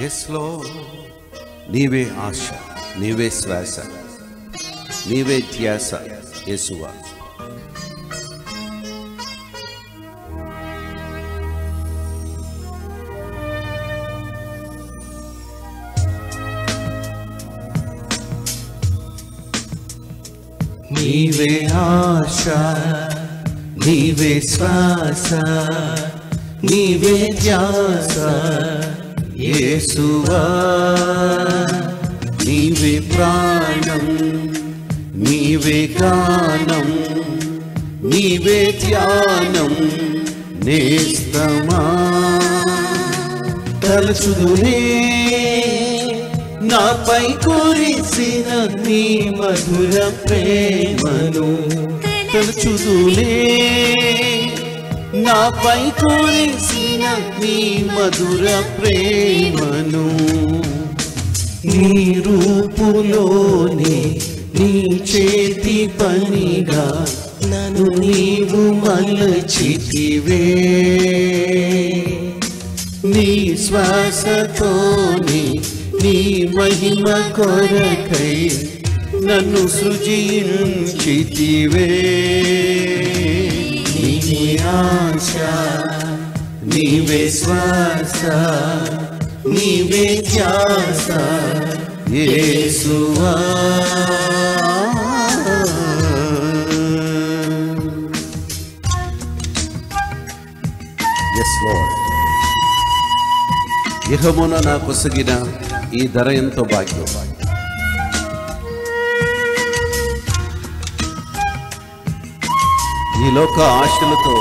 ఎస్లో నీవే ఆశ నీవే శ్వాస నీవే ధ్యాస యేసువా నీవే ఆశ నీవే శ్వాస నీవే ధ్యాస యేసువా నీవే ప్రాణం నీవే గానం నీవే ధ్యానం నేస్తమా తలచుదునే నాపై కురిసిన నీ మధుర ప్రేమను తలచుదునే నాపై కురిసిన నీ మధుర ప్రేమను నీ రూపులోనే నీ చేతి పనిగా నన్ను నీవు మలచితివే నీ శ్వాసతోని నీ మహిమ కొరకై నన్ను సృజించితివే నీవే ఆశ నీవే శ్వాస నీవే ధ్యాస యేసువా ఎస్ లార్డ్ ఇహమున నా కొసగిన ఈ ధర ఎంతో భాగ్యం ఈ లోక ఆశలతో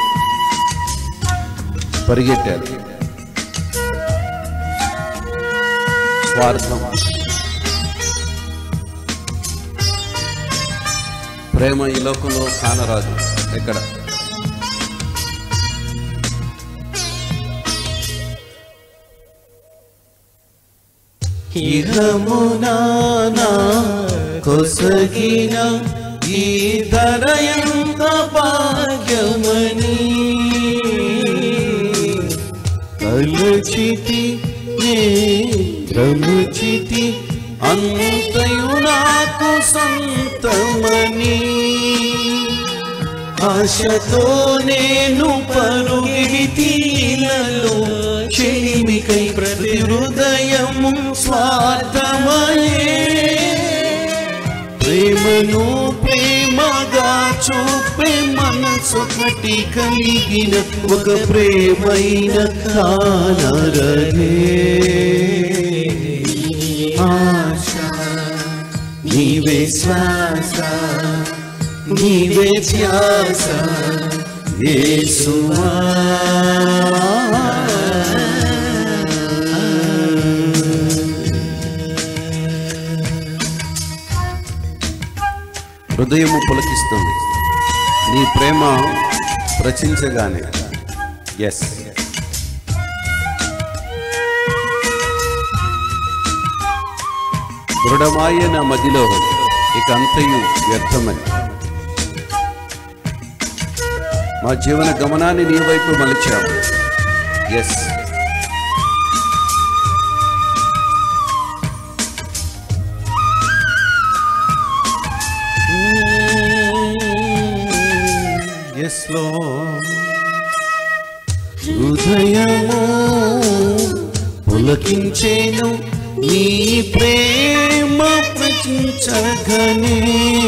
పరిగెట్టారు స్వార్థం ప్రేమ ఈ లోకంలో కానరాదు ఎక్కడ ఇహమునానా కొసగిన ఈ ధరయంత భాగ్యమని కలచితి నే భ్రమచితి అంతయు నాకు సంతమని ఆశతో నేను పరుగితిలలో చెలిమికై ప్రతి హృదయము స్వార్థమయే ప్రేమను ప్రేమగా చూపే మనసొకటి కలిగిన ఒక ప్రేమైన కానరనే ఆశ నీవే శ్వాస నీవే ధ్యాస యేసువా హృదయము పులకిస్తుంది నీ ప్రేమ రచించగానే ఎస్ దృఢమాయ నా మదిలో ఇక అంతయు వ్యర్థమని మా జీవన గమనాన్ని నీ వైపు మలిచాము ఎస్ ఎస్ లో హృదయము పులకించేను నీ ప్రేమ ప్రచించగనే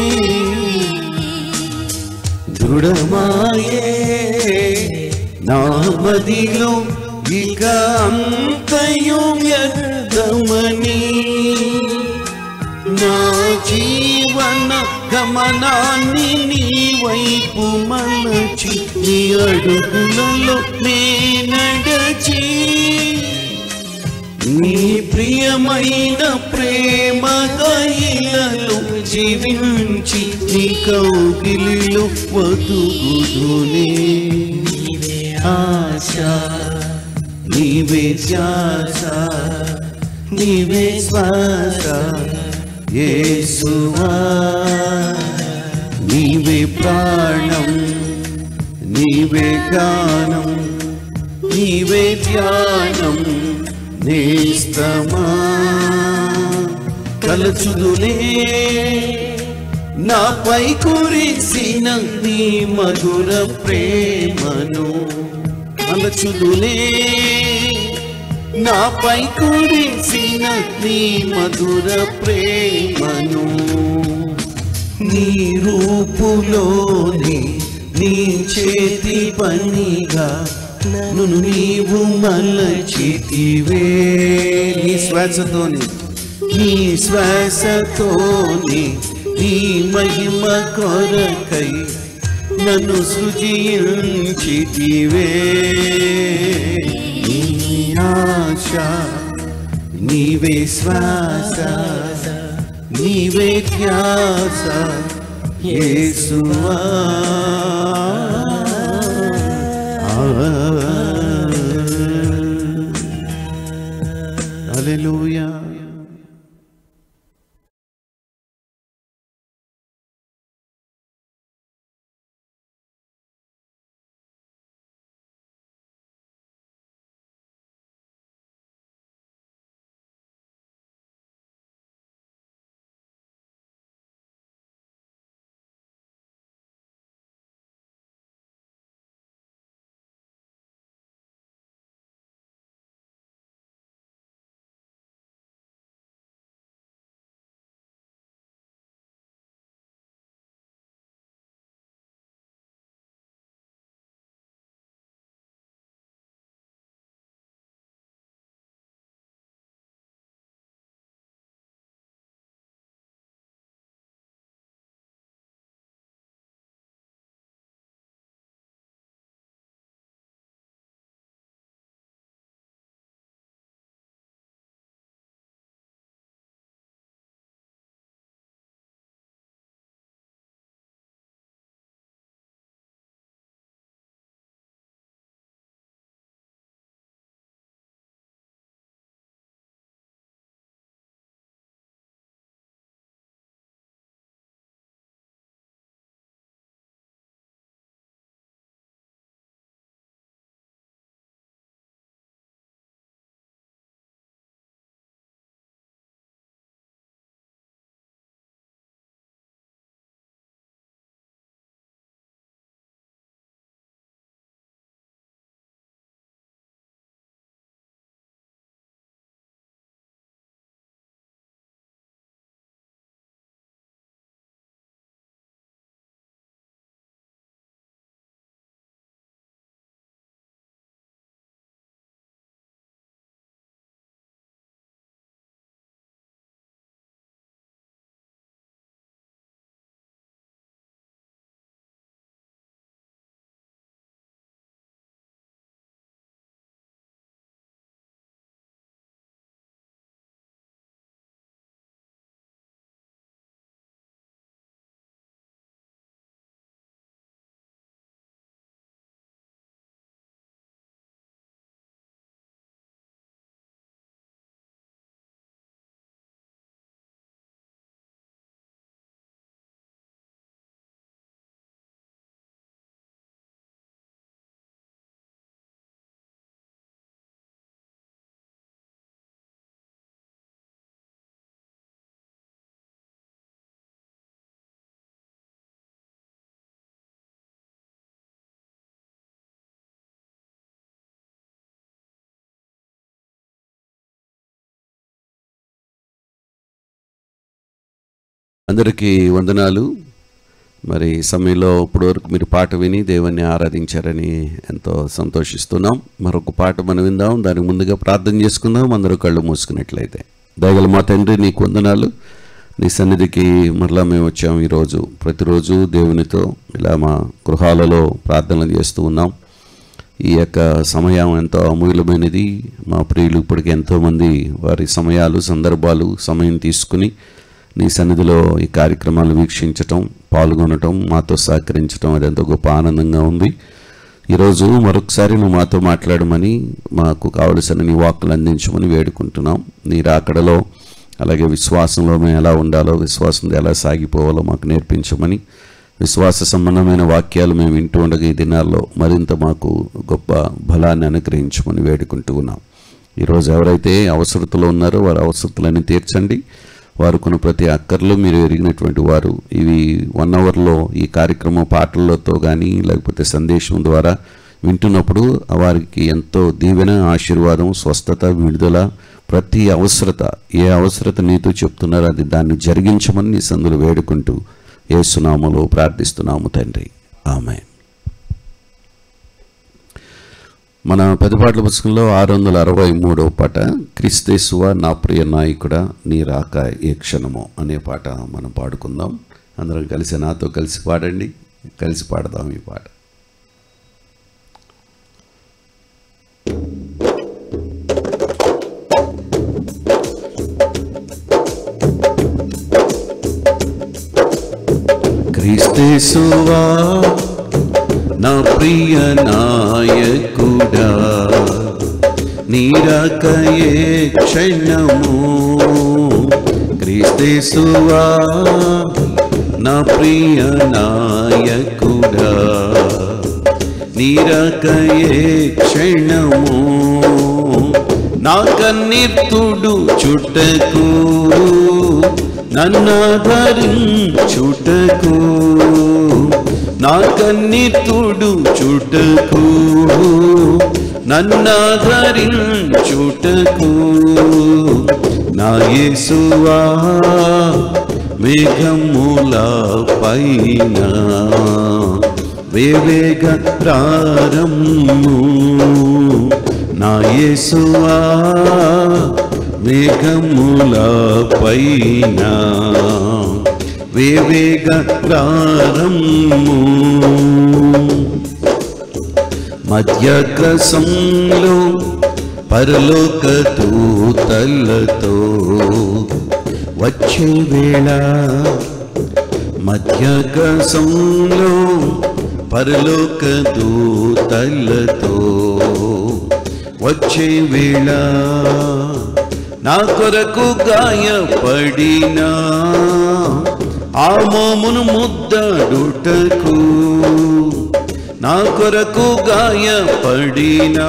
దృఢమాయే నా మదిలో ఇక అంతయు వ్యర్థమని నా జీవన గమనాన్ని నీ వైపు మలచి నీ అడుగులలో నే నడచి నీ ప్రియమైన ప్రేమ దయలలో జీవించి నీ కౌగిలిలో వదుగుదునే నీవే ఆశ నీవే ధ్యాస నీవే శ్వాస యేసువా నీవే ప్రాణం నీవే గానం నీవే ధ్యానం నేస్తమా కలచుదులే నాపై కురిసిన నీ మధుర ప్రేమను కలచుదులే నాపై కురిసిన నీ మధుర ప్రేమను నీ రూపులోని నీ చేతి పనిగా నన్ను నీవు మలచితివే నీ శ్వాసతోని నీ శ్వాసతోని నీ మహిమ కొరకై నన్ను సృజించితివే నీ ఆశ నీవే శ్వాస నీవే ధ్యాస యేసువా హల్లెలూయా అందరికీ వందనాలు మరి ఈ సమయంలో ఇప్పటి వరకు మీరు పాట విని దేవుణ్ణి ఆరాధించారని ఎంతో సంతోషిస్తున్నాం మరొక పాట మనం విందాం దానికి ముందుగా ప్రార్థన చేసుకుందాం అందరూ కళ్ళు మూసుకున్నట్లయితే దయగల మా తండ్రి నీకు వందనాలు నీ సన్నిధికి మరలా మేము వచ్చాం ఈరోజు ప్రతిరోజు దేవునితో ఇలా మా గృహాలలో ప్రార్థనలు చేస్తూ ఉన్నాం ఈ యొక్క సమయం ఎంతో అమూల్యమైనది మా ప్రియులు ఇప్పటికి ఎంతోమంది వారి సమయాలు సందర్భాలు సమయం తీసుకుని నీ సన్నిధిలో ఈ కార్యక్రమాలు వీక్షించటం పాల్గొనటం మాతో సహకరించటం అది ఎంతో గొప్ప ఆనందంగా ఉంది ఈరోజు మరొకసారి నువ్వు మాతో మాట్లాడమని మాకు కావలసిన నీ వాక్కులు అందించమని వేడుకుంటున్నాం నీ రాకడలో అలాగే విశ్వాసంలో మేము ఎలా ఉండాలో విశ్వాసంతో ఎలా సాగిపోవాలో మాకు నేర్పించమని విశ్వాస సంబంధమైన వాక్యాలు మేము వింటూ ఉండగా ఈ దినాల్లో మరింత మాకు గొప్ప బలాన్ని అనుగ్రహించమని వేడుకుంటూ ఉన్నాం ఈరోజు ఎవరైతే అవసరతలో ఉన్నారో వారి అవసరతలన్నీ తీర్చండి వారుకున్న ప్రతి అక్కర్లు మీరు ఎరిగినటువంటి వారు ఇవి వన్ అవర్లో ఈ కార్యక్రమం పాటలతో కానీ లేకపోతే సందేశం ద్వారా వింటున్నప్పుడు వారికి ఎంతో దీవెన ఆశీర్వాదం స్వస్థత విడుదల ప్రతి అవసరత ఏ అవసరత నీతో చెప్తున్నారో అది దాన్ని జరిగించమని నీ సందులు వేడుకుంటూ ఏసునామలో ప్రార్థిస్తున్నాము తండ్రి ఆమె మన పెద్దపాటల పుస్తకంలో ఆరు వందల అరవై మూడవ పాట క్రిస్తేసువ నా ప్రియ నాయకుడా నీ రాక ఏ క్షణము అనే పాట మనం పాడుకుందాం అందరం కలిసి నాతో కలిసి పాడండి కలిసి పాడదాం ఈ పాట క్రీస్తేసువా నా ప్రియ నాయకుడా నీరకయే క్షణము క్రీస్తేసువా నా ప్రియ నాయకుడా నీరకయే క్షణము నా కన్నీర్తుడు చుట్టకు నన్నాధరించుటకు నా కన్నీర్తుడు చుటకు నన్నాధరించుటకు నా యేసువా మేఘముల పైన వేవేగ ప్రారంభము నా యేసువా మేఘముల పైన వేవేగ ప్రారంభము మధ్యకసంలో పరలోక దూతలతో వచ్చే వేళ మధ్యకసంలో పరలోక దూతలతో వచ్చే వేళ నా కొరకు గాయపడిన ఆ మోమును ముద్దడుటకు నా కొరకు గాయపడిన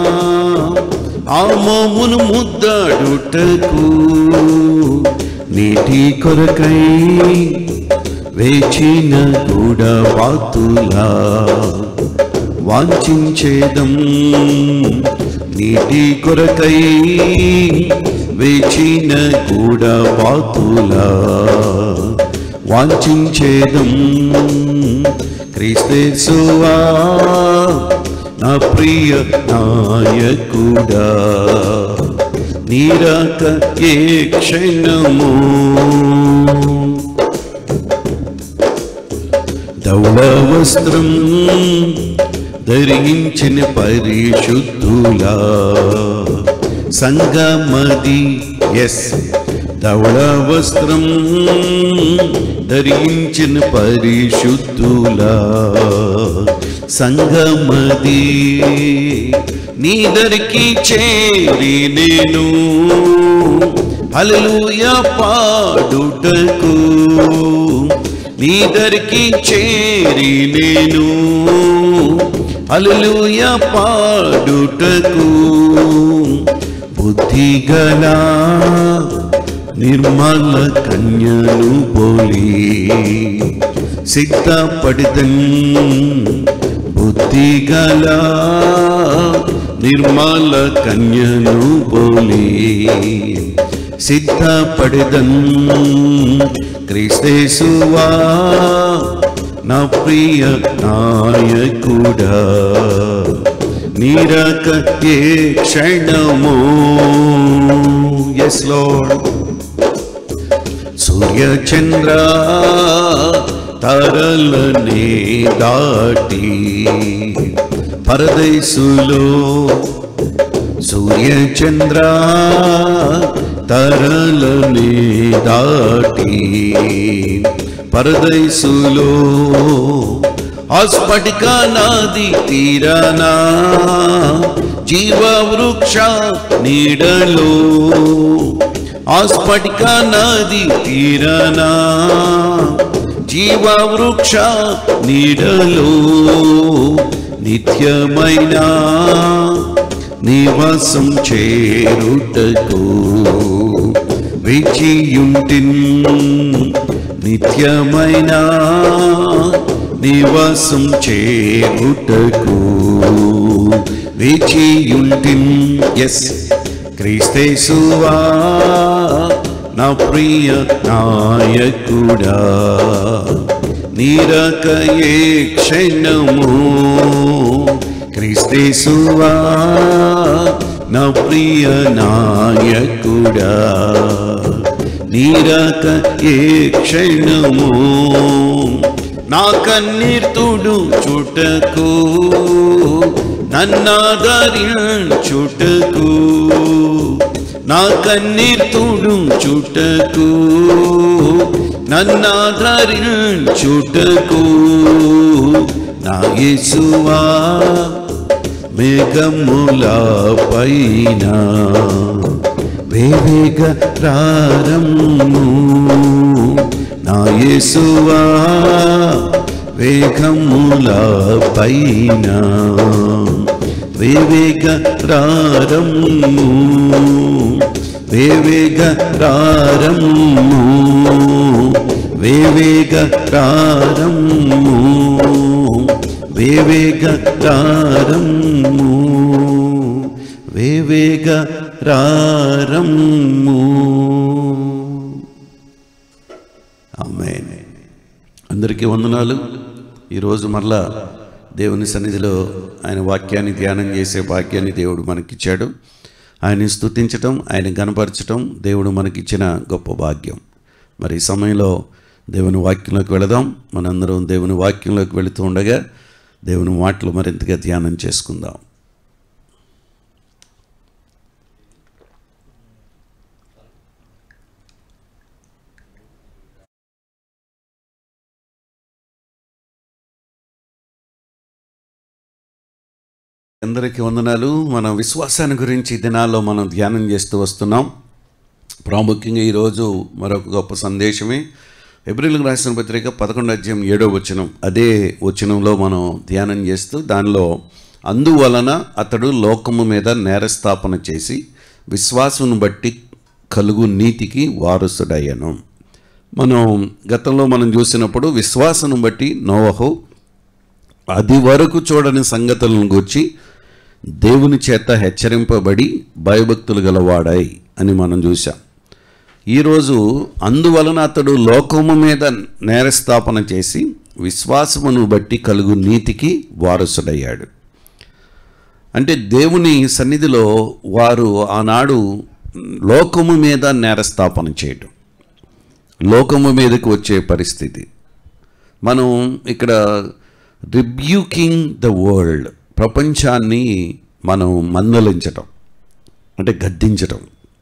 ఆ మోమును ముద్దడుటకు నీటి కొరకై వేచిన కూడా వాతులా వాంఛించేదం నీటి కొరకై వేచిన కూడా వాతులా వాంఛించేదం క్రీస్తేసువా నా ప్రియ నాయకుడా నీరాక ఏ క్షణము ధవళ వస్త్రం ధరించిన పరిశుద్ధులా సంగమది ఎస్ ధవళ వస్త్రం ధరించిన పరిశుద్ధులా సంగమది నీ దరికి చేరి నేను హల్లెలూయ పాడుటకు నీ దరికి చేరి నేను హల్లెలూయ పాడుటకు బుద్ధిగల నిర్మల కన్యను పోలి సిద్ధపడితన్ బుద్ధిగల నిర్మల కన్యను పోలి సిద్ధపడిదన్ క్రీస్తేసువా నా ప్రియ నాయకుడా నీరక ఏ క్షణము ఎస్ లోడ్ సూర్య చంద్ర తరలనే దాటి పరదేశులో సూర్య చంద్ర తరలనే దాటి పరదేశులో ఆస్ఫటిక నది తీరనా జీవవృక్ష నీడలో ఆస్ఫటిక నది తీరనా జీవవృక్ష నీడలో నిత్యమైన నివాసం చేరుటకు వేచియుంటిన్ నిత్యమైన నివాసం చేరుటకు వేచియుంటిన్ ఎస్ క్రీస్తేసువా నా ప్రియ నాయకుడా నీరకయే క్షణము క్రీస్తేసువా నా ప్రియ నాయకుడా నీరక ఏ క్షణము నా కన్నీర్తుడు చుటకు నన్నాదరించుటకు నా కన్నీర్తుడు చుటకు నన్నాదరించుటకు నా యేసువా మేఘముల పైన వేవేగ ప్రారము నా యేసువా వేగముల పైన వేవేగ ప్రారము వేవేగ ప్రారము వేవేగ ప్రారము వేవేగ ప్రారము వేవేగ ప్రారము ఆమేన్ అందరికీ వందనాలు ఈరోజు మరలా దేవుని సన్నిధిలో ఆయన వాక్యాన్ని ధ్యానం చేసే భాగ్యాన్ని దేవుడు మనకిచ్చాడు ఆయన్ని స్తుతించటం ఆయన గనపరచటం దేవుడు మనకిచ్చిన గొప్ప భాగ్యం మరి ఈ సమయంలో దేవుని వాక్యంలోకి వెళదాం మనందరం దేవుని వాక్యంలోకి వెళుతూ ఉండగా దేవుని మాటలు మరింతగా ధ్యానం చేసుకుందాం అందరికీ వందనాలు మన విశ్వాసాన్ని గురించి ఈ దినాల్లో మనం ధ్యానం చేస్తూ వస్తున్నాం ప్రాముఖ్యంగా ఈరోజు మరొక గొప్ప సందేశమే ఏప్రిల్కి రాసిన పత్రిక పదకొండు అధ్యాయం ఏడో వచనం అదే వచనంలో మనం ధ్యానం చేస్తూ దానిలో అందువలన అతడు లోకము మీద నేరస్థాపన చేసి విశ్వాసును బట్టి కలుగు నీతికి వారసుడయ్యను మనం గతంలో మనం చూసినప్పుడు విశ్వాసను బట్టి నోవహు అది వరకు చూడని సంగతులను గూర్చి దేవుని చేత హెచ్చరింపబడి భయభక్తులు గలవాడాయి అని మనం చూసాం ఈరోజు అందువలన అతడు లోకము మీద నేరస్థాపన చేసి విశ్వాసమును బట్టి కలుగు నీతికి వారసుడయ్యాడు అంటే దేవుని సన్నిధిలో వారు ఆనాడు లోకము మీద నేరస్థాపన చేయటం లోకము మీదకి వచ్చే పరిస్థితి మనం ఇక్కడ రిబ్యూకింగ్ ద వరల్డ్ ప్రపంచాన్ని మనం మందలించటం అంటే గద్దించటం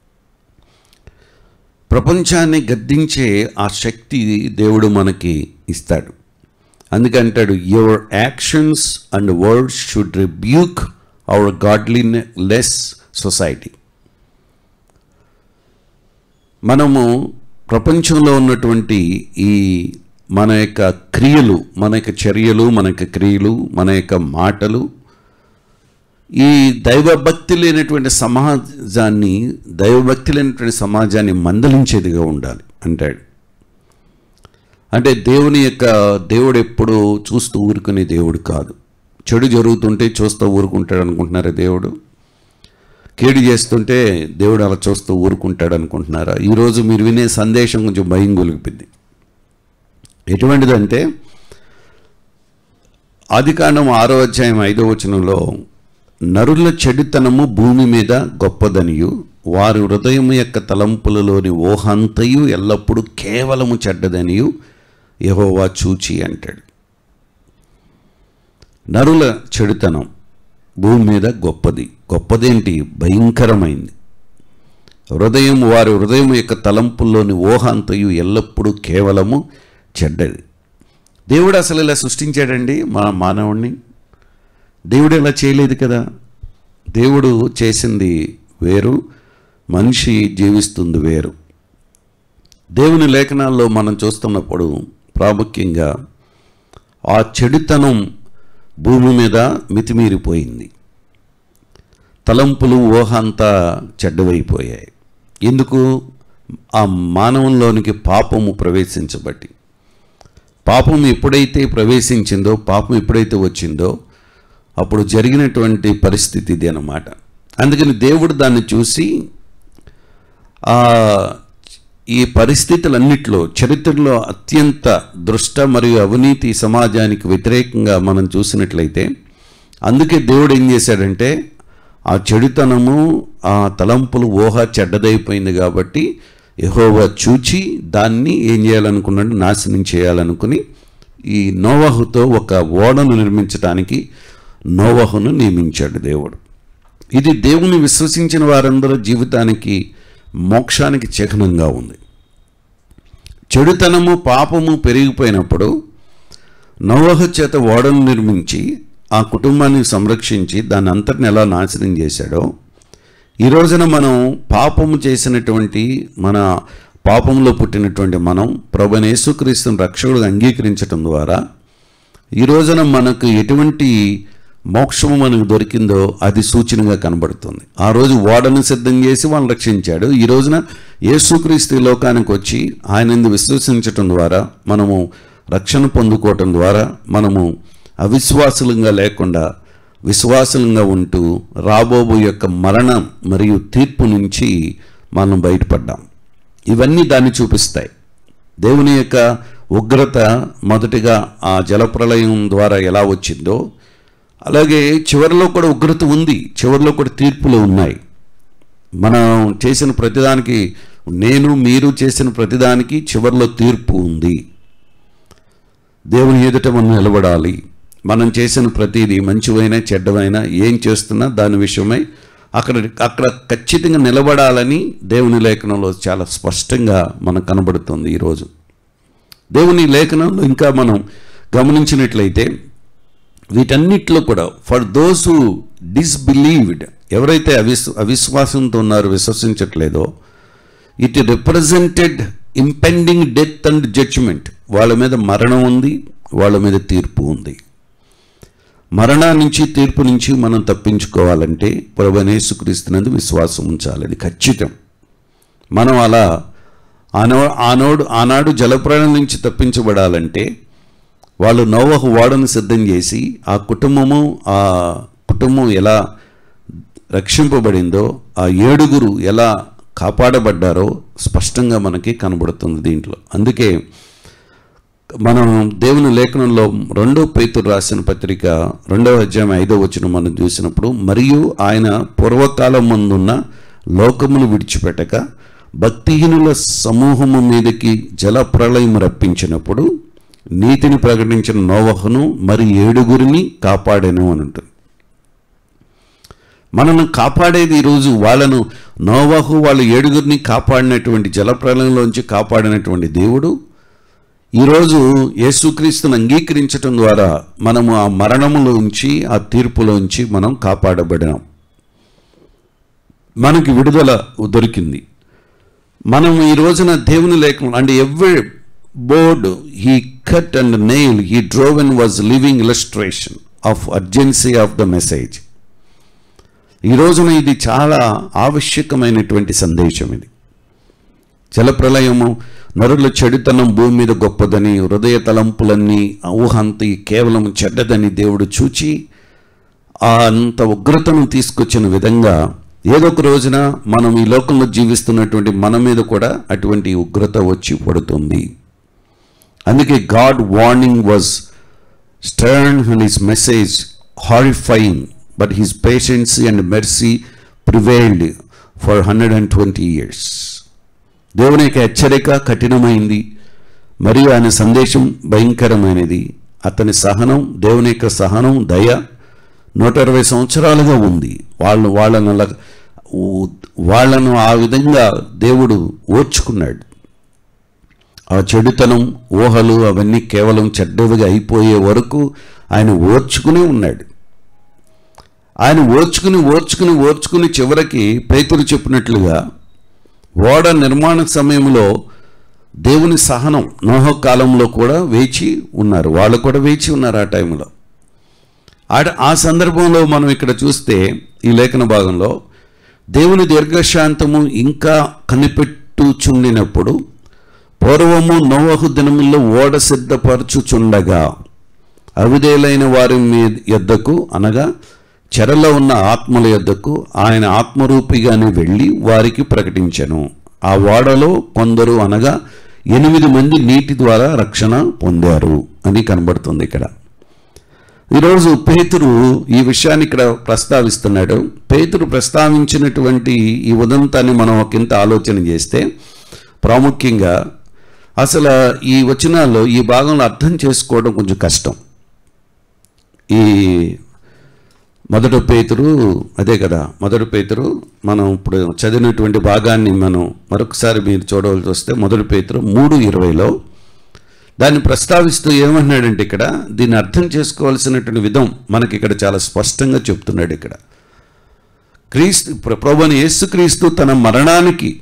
ప్రపంచాన్ని గద్దించే ఆ శక్తి దేవుడు మనకి ఇస్తాడు అందుకంటాడు your actions and words should rebuke our godliness society మనము ప్రపంచంలో ఉన్నటువంటి ఈ మన యొక్క క్రియలు మన యొక్క చర్యలు మన యొక్క క్రియలు మన యొక్క మాటలు ఈ దైవభక్తి లేనటువంటి సమాజాన్ని దైవభక్తి లేనటువంటి సమాజాన్ని మందలించేదిగా ఉండాలి అంటాడు అంటే దేవుని యొక్క దేవుడు ఎప్పుడు చూస్తూ ఊరుకునే దేవుడు కాదు చెడు జరుగుతుంటే చూస్తూ ఊరుకుంటాడు అనుకుంటున్నారా దేవుడు కేడు చేస్తుంటే దేవుడు అలా చూస్తూ ఊరుకుంటాడు అనుకుంటున్నారా ఈరోజు మీరు వినే సందేశం కొంచెం భయం గొలిపింది ఎటువంటిదంటే ఆదికాండం ఆరో అధ్యాయం ఐదో వచనంలో నరుల చెడుతనము భూమి మీద గొప్పదనియు వారి హృదయం యొక్క తలంపులలోని ఊహంతయు ఎల్లప్పుడూ కేవలము చెడ్డదనియు యహోవా చూచి అంటాడు నరుల చెడుతనం భూమి మీద గొప్పది గొప్పదేంటి భయంకరమైంది హృదయం వారి హృదయం యొక్క తలంపుల్లోని ఊహంతయు ఎల్లప్పుడూ కేవలము చెడ్డది దేవుడు అసలు ఇలా సృష్టించాడండి మా మానవుణ్ణి దేవుడు ఇలా చేయలేదు కదా దేవుడు చేసింది వేరు మనిషి జీవిస్తుంది వేరు దేవుని లేఖనాల్లో మనం చూస్తున్నప్పుడు ప్రాముఖ్యంగా ఆ చెడుతనం భూమి మీద మితిమీరిపోయింది తలంపులు ఊహ అంతా చెడ్డవైపోయాయి ఎందుకు ఆ మానవంలోనికి పాపము ప్రవేశించబట్టి పాపం ఎప్పుడైతే ప్రవేశించిందో పాపం ఎప్పుడైతే వచ్చిందో అప్పుడు జరిగినటువంటి పరిస్థితి ఇది అన్నమాట అందుకని దేవుడు దాన్ని చూసి ఆ ఈ పరిస్థితులన్నిట్లో చరిత్రలో అత్యంత దృష్ట మరియు అవినీతి సమాజానికి వ్యతిరేకంగా మనం చూసినట్లయితే అందుకే దేవుడు ఏం చేశాడంటే ఆ చెడుతనము ఆ తలంపులు ఊహ చెడ్డదైపోయింది కాబట్టి యెహోవా చూచి దాన్ని ఏం చేయాలనుకున్నాడు నాశనం చేయాలనుకుని ఈ నోవహుతో ఒక ఓడను నిర్మించడానికి నోవహును నియమించాడు దేవుడు ఇది దేవుని విశ్వసించిన వారందరూ జీవితానికి మోక్షానికి చిహ్నంగా ఉంది చెడుతనము పాపము పెరిగిపోయినప్పుడు నోవహు చేత ఓడను నిర్మించి ఆ కుటుంబాన్ని సంరక్షించి దాని అంతటిని ఎలా నాశనం చేశాడో ఈ రోజున మనం పాపము చేసినటువంటి మన పాపంలో పుట్టినటువంటి మనం ప్రభుని యేసుక్రీస్తుని రక్షకుడు అంగీకరించడం ద్వారా ఈ రోజున మనకు ఎటువంటి మోక్షము మనకు దొరికిందో అది సూచనగా కనబడుతుంది ఆ రోజు ఓడను సిద్ధం చేసి వాళ్ళని రక్షించాడు ఈ రోజున యేసుక్రీస్తు ఈ లోకానికి వచ్చి ఆయన విశ్వసించటం ద్వారా మనము రక్షణ పొందుకోవటం ద్వారా మనము అవిశ్వాసులంగా లేకుండా విశ్వాసులంగా ఉంటూ రాబోబు యొక్క మరణం మరియు తీర్పు నుంచి మనం బయటపడ్డాం ఇవన్నీ దాన్ని చూపిస్తాయి దేవుని యొక్క ఉగ్రత మొదటిగా ఆ జలప్రలయం ద్వారా ఎలా వచ్చిందో అలాగే చివరిలో కూడా ఉగ్రత ఉంది చివరిలో కూడా తీర్పులు ఉన్నాయి మనం చేసిన ప్రతిదానికి నేను మీరు చేసిన ప్రతిదానికి చివరిలో తీర్పు ఉంది దేవుని ఎదుట మనం నిలబడాలి మనం చేసిన ప్రతిదీ మంచివైనా చెడ్డవైనా ఏం చేస్తున్నా దాని విషయమై అక్కడ అక్కడ ఖచ్చితంగా నిలబడాలని దేవుని లేఖనంలో చాలా స్పష్టంగా మనకు కనబడుతుంది ఈరోజు దేవుని లేఖనంలో ఇంకా మనం గమనించినట్లయితే వీటన్నిటిలో కూడా ఫర్ దోస్ హూ డిస్బిలీవ్డ్ ఎవరైతే అవిస్ అవిశ్వాసంతో ఉన్నారో విశ్వసించట్లేదో it represented impending death and judgement వాళ్ళ మీద మరణం ఉంది వాళ్ళ మీద తీర్పు ఉంది మరణా నుంచి తీర్పు నుంచి మనం తప్పించుకోవాలంటే ప్రభనేసుక్రీస్తునందు విశ్వాసం ఉంచాలి అది ఖచ్చితం మనం అలా ఆనో ఆనోడు ఆనాడు జలప్రాణం నుంచి తప్పించబడాలంటే వాళ్ళు నోవహు వాడను సిద్ధం చేసి ఆ కుటుంబము ఆ కుటుంబం ఎలా రక్షింపబడిందో ఆ ఏడుగురు ఎలా కాపాడబడ్డారో స్పష్టంగా మనకి కనబడుతుంది దీంట్లో అందుకే మనం దేవుని లేఖనంలో రెండో పేతురు రాసిన పత్రిక రెండవ అధ్యాయం ఐదో వచ్చిన మనం చూసినప్పుడు మరియు ఆయన పూర్వకాలం ముందున్న లోకమును విడిచిపెట్టక భక్తిహీనుల సమూహము మీదకి జల ప్రళయం రప్పించినప్పుడు నీతిని ప్రకటించిన నోవహును మరి ఏడుగురిని కాపాడాను అని ఉంటుంది మనల్ని కాపాడేది ఈరోజు వాళ్ళను నోవహు వాళ్ళ ఏడుగురిని కాపాడినటువంటి జలప్రలయంలోంచి కాపాడినటువంటి దేవుడు ఈరోజు యేసుక్రీస్తుని అంగీకరించటం ద్వారా మనము ఆ మరణములోంచి ఆ తీర్పులోంచి మనం కాపాడబడినాం మనకి విడుదల దొరికింది మనం ఈ రోజున దేవుని లేఖనం అంటే every board he cut and nail he drove and was living illustration of urgency of the message ఈ రోజున ఇది చాలా ఆవశ్యకమైనటువంటి సందేశం ఇది జలప్రలయము నరుల చెడుతనం భూమి మీద గొప్పదని హృదయ తలంపులన్నీ ఊహంతి కేవలం చెడ్డదని దేవుడు చూచి ఆ అంత ఉగ్రతను తీసుకొచ్చిన విధంగా ఏదో ఒక రోజున మనం ఈ లోకంలో జీవిస్తున్నటువంటి మన మీద కూడా అటువంటి ఉగ్రత వచ్చి పడుతుంది అందుకే God warning was stern and his message horrifying but his patience and mercy prevailed for hundred and twenty years దేవుని యొక్క హెచ్చరిక కఠినమైంది మరియు ఆయన సందేశం భయంకరమైనది అతని సహనం దేవుని యొక్క సహనం దయ నూట ఇరవై సంవత్సరాలుగా ఉంది వాళ్ళు వాళ్ళను అలా ఊ- వాళ్ళను ఆ విధంగా దేవుడు ఓర్చుకున్నాడు ఆ చెడుతనం ఊహలు అవన్నీ కేవలం చెడ్డవిగా అయిపోయే వరకు ఆయన ఓర్చుకునే ఉన్నాడు ఆయన ఓర్చుకుని ఓర్చుకుని ఓర్చుకుని చివరికి పేతురు చెప్పినట్లుగా ఓడ నిర్మాణ సమయంలో దేవుని సహనం నోహ కాలంలో కూడా వేచి ఉన్నారు వాళ్ళు కూడా వేచి ఉన్నారు ఆ టైంలో ఆ ఆ సందర్భంలో మనం ఇక్కడ చూస్తే ఈ లేఖన భాగంలో దేవుని దీర్ఘశాంతము ఇంకా కనిపెట్టుచుండినప్పుడు పూర్వము నోవహు దినముల్లో ఓడ సిద్ధపరచుచుండగా అవిధేయులైన వారి మీద యొద్దకు అనగా చెరలో ఉన్న ఆత్మల యొద్దకు ఆయన ఆత్మరూపిగానే వెళ్ళి వారికి ప్రకటించెను ఆ ఓడలో కొందరు అనగా ఎనిమిది మంది నీటి ద్వారా రక్షణ పొందారు అని కనబడుతుంది ఇక్కడ ఈరోజు పేతురు ఈ విషయాన్ని ఇక్కడ ప్రస్తావిస్తున్నాడు పేతురు ప్రస్తావించినటువంటి ఈ ఉదంతాన్ని మనం ఒకంత ఆలోచన చేస్తే ప్రాముఖ్యంగా అసలు ఈ వచనాల్లో ఈ భాగంలో అర్థం చేసుకోవడం కొంచెం కష్టం ఈ మొదటి పేతురు అదే కదా మొదటి పేతురు మనం ఇప్పుడు చదివినటువంటి భాగాన్ని మనం మరొకసారి మీరు చూడవలసి వస్తే మొదటి పేతురు మూడు ఇరవైలో దాన్ని ప్రస్తావిస్తూ ఏమన్నాడంటే ఇక్కడ దీన్ని అర్థం చేసుకోవాల్సినటువంటి విధం మనకి ఇక్కడ చాలా స్పష్టంగా చెప్తున్నాడు ఇక్కడ క్రీస్తు ప్రభుని యేసుక్రీస్తు తన మరణానికి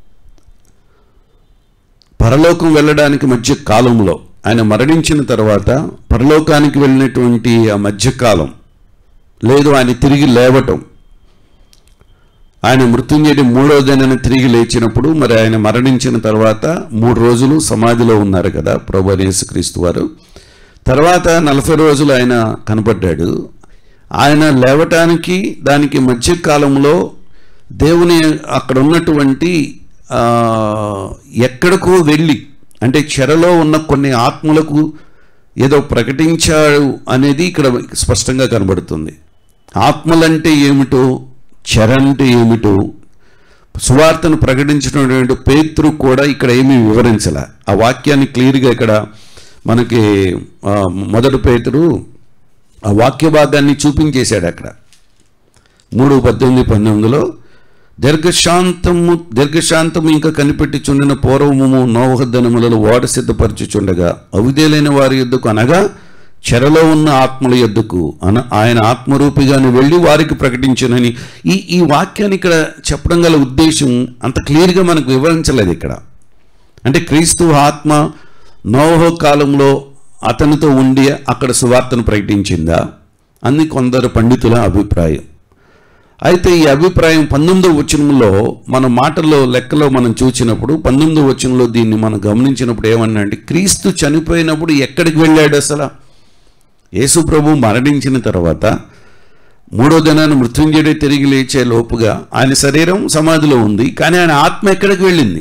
పరలోకం వెళ్ళడానికి మధ్య కాలంలో ఆయన మరణించిన తర్వాత పరలోకానికి వెళ్ళినటువంటి ఆ మధ్యకాలం లేదు ఆయన తిరిగి లేవటం ఆయన మృత్యుంజయుడి మూడో దినాన తిరిగి లేచినప్పుడు మరి ఆయన మరణించిన తర్వాత మూడు రోజులు సమాధిలో ఉన్నారు కదా ప్రభు యేసుక్రీస్తు వారు తర్వాత నలభై రోజులు ఆయన కనపడ్డాడు ఆయన లేవటానికి దానికి మధ్య కాలంలో దేవుని అక్కడ ఉన్నటువంటి ఆ, ఎక్కడికో వెళ్ళి అంటే చెరలో ఉన్న కొన్ని ఆత్మలకు ఏదో ప్రకటించాడు అనేది ఇక్కడ స్పష్టంగా కనబడుతుంది ఆత్మలంటే ఏమిటో చెర అంటే ఏమిటో సువార్తను ప్రకటించినటువంటి పేతురు కూడా ఇక్కడ ఏమీ వివరించలే ఆ వాక్యాన్ని క్లియర్గా ఇక్కడ మనకి ఆ, మొదటి పేతురు ఆ వాక్య భాగాన్ని చూపించేశాడు అక్కడ మూడు పద్దెనిమిది పంతొమ్మిదిలో దీర్ఘశాంతము దీర్ఘశాంతము ఇంకా కనిపెట్టి చుండిన పూర్వము నోవహద్దనములలో ఓడ సిద్ధపరచుచుండగా అవిధేలైన వారి యొద్దకు అనగా చెరలో ఉన్న ఆత్మల యొద్దకు అన ఆయన ఆత్మరూపిగాను వెళ్ళి వారికి ప్రకటించునని ఈ ఈ వాక్యాన్ని ఇక్కడ చెప్పడం గల ఉద్దేశం అంత క్లియర్గా మనకు వివరించలేదు ఇక్కడ అంటే క్రీస్తు ఆత్మ నోహో కాలంలో అతనితో ఉండి అక్కడ సువార్తను ప్రకటించిందా అని కొందరు పండితుల అభిప్రాయం అయితే ఈ అభిప్రాయం పంతొమ్మిదో వచనంలో మన మాటల్లో లెక్కలో మనం చూసినప్పుడు పంతొమ్మిదో వచనంలో దీన్ని మనం గమనించినప్పుడు ఏమన్నా అంటే క్రీస్తు చనిపోయినప్పుడు ఎక్కడికి వెళ్ళాడు అసలు యేసు ప్రభు మరణించిన తర్వాత మూడో దినాన్ని మృత్యుంజయుడే తిరిగి లేచే లోపుగా ఆయన శరీరం సమాధిలో ఉంది కానీ ఆయన ఆత్మ ఎక్కడికి వెళ్ళింది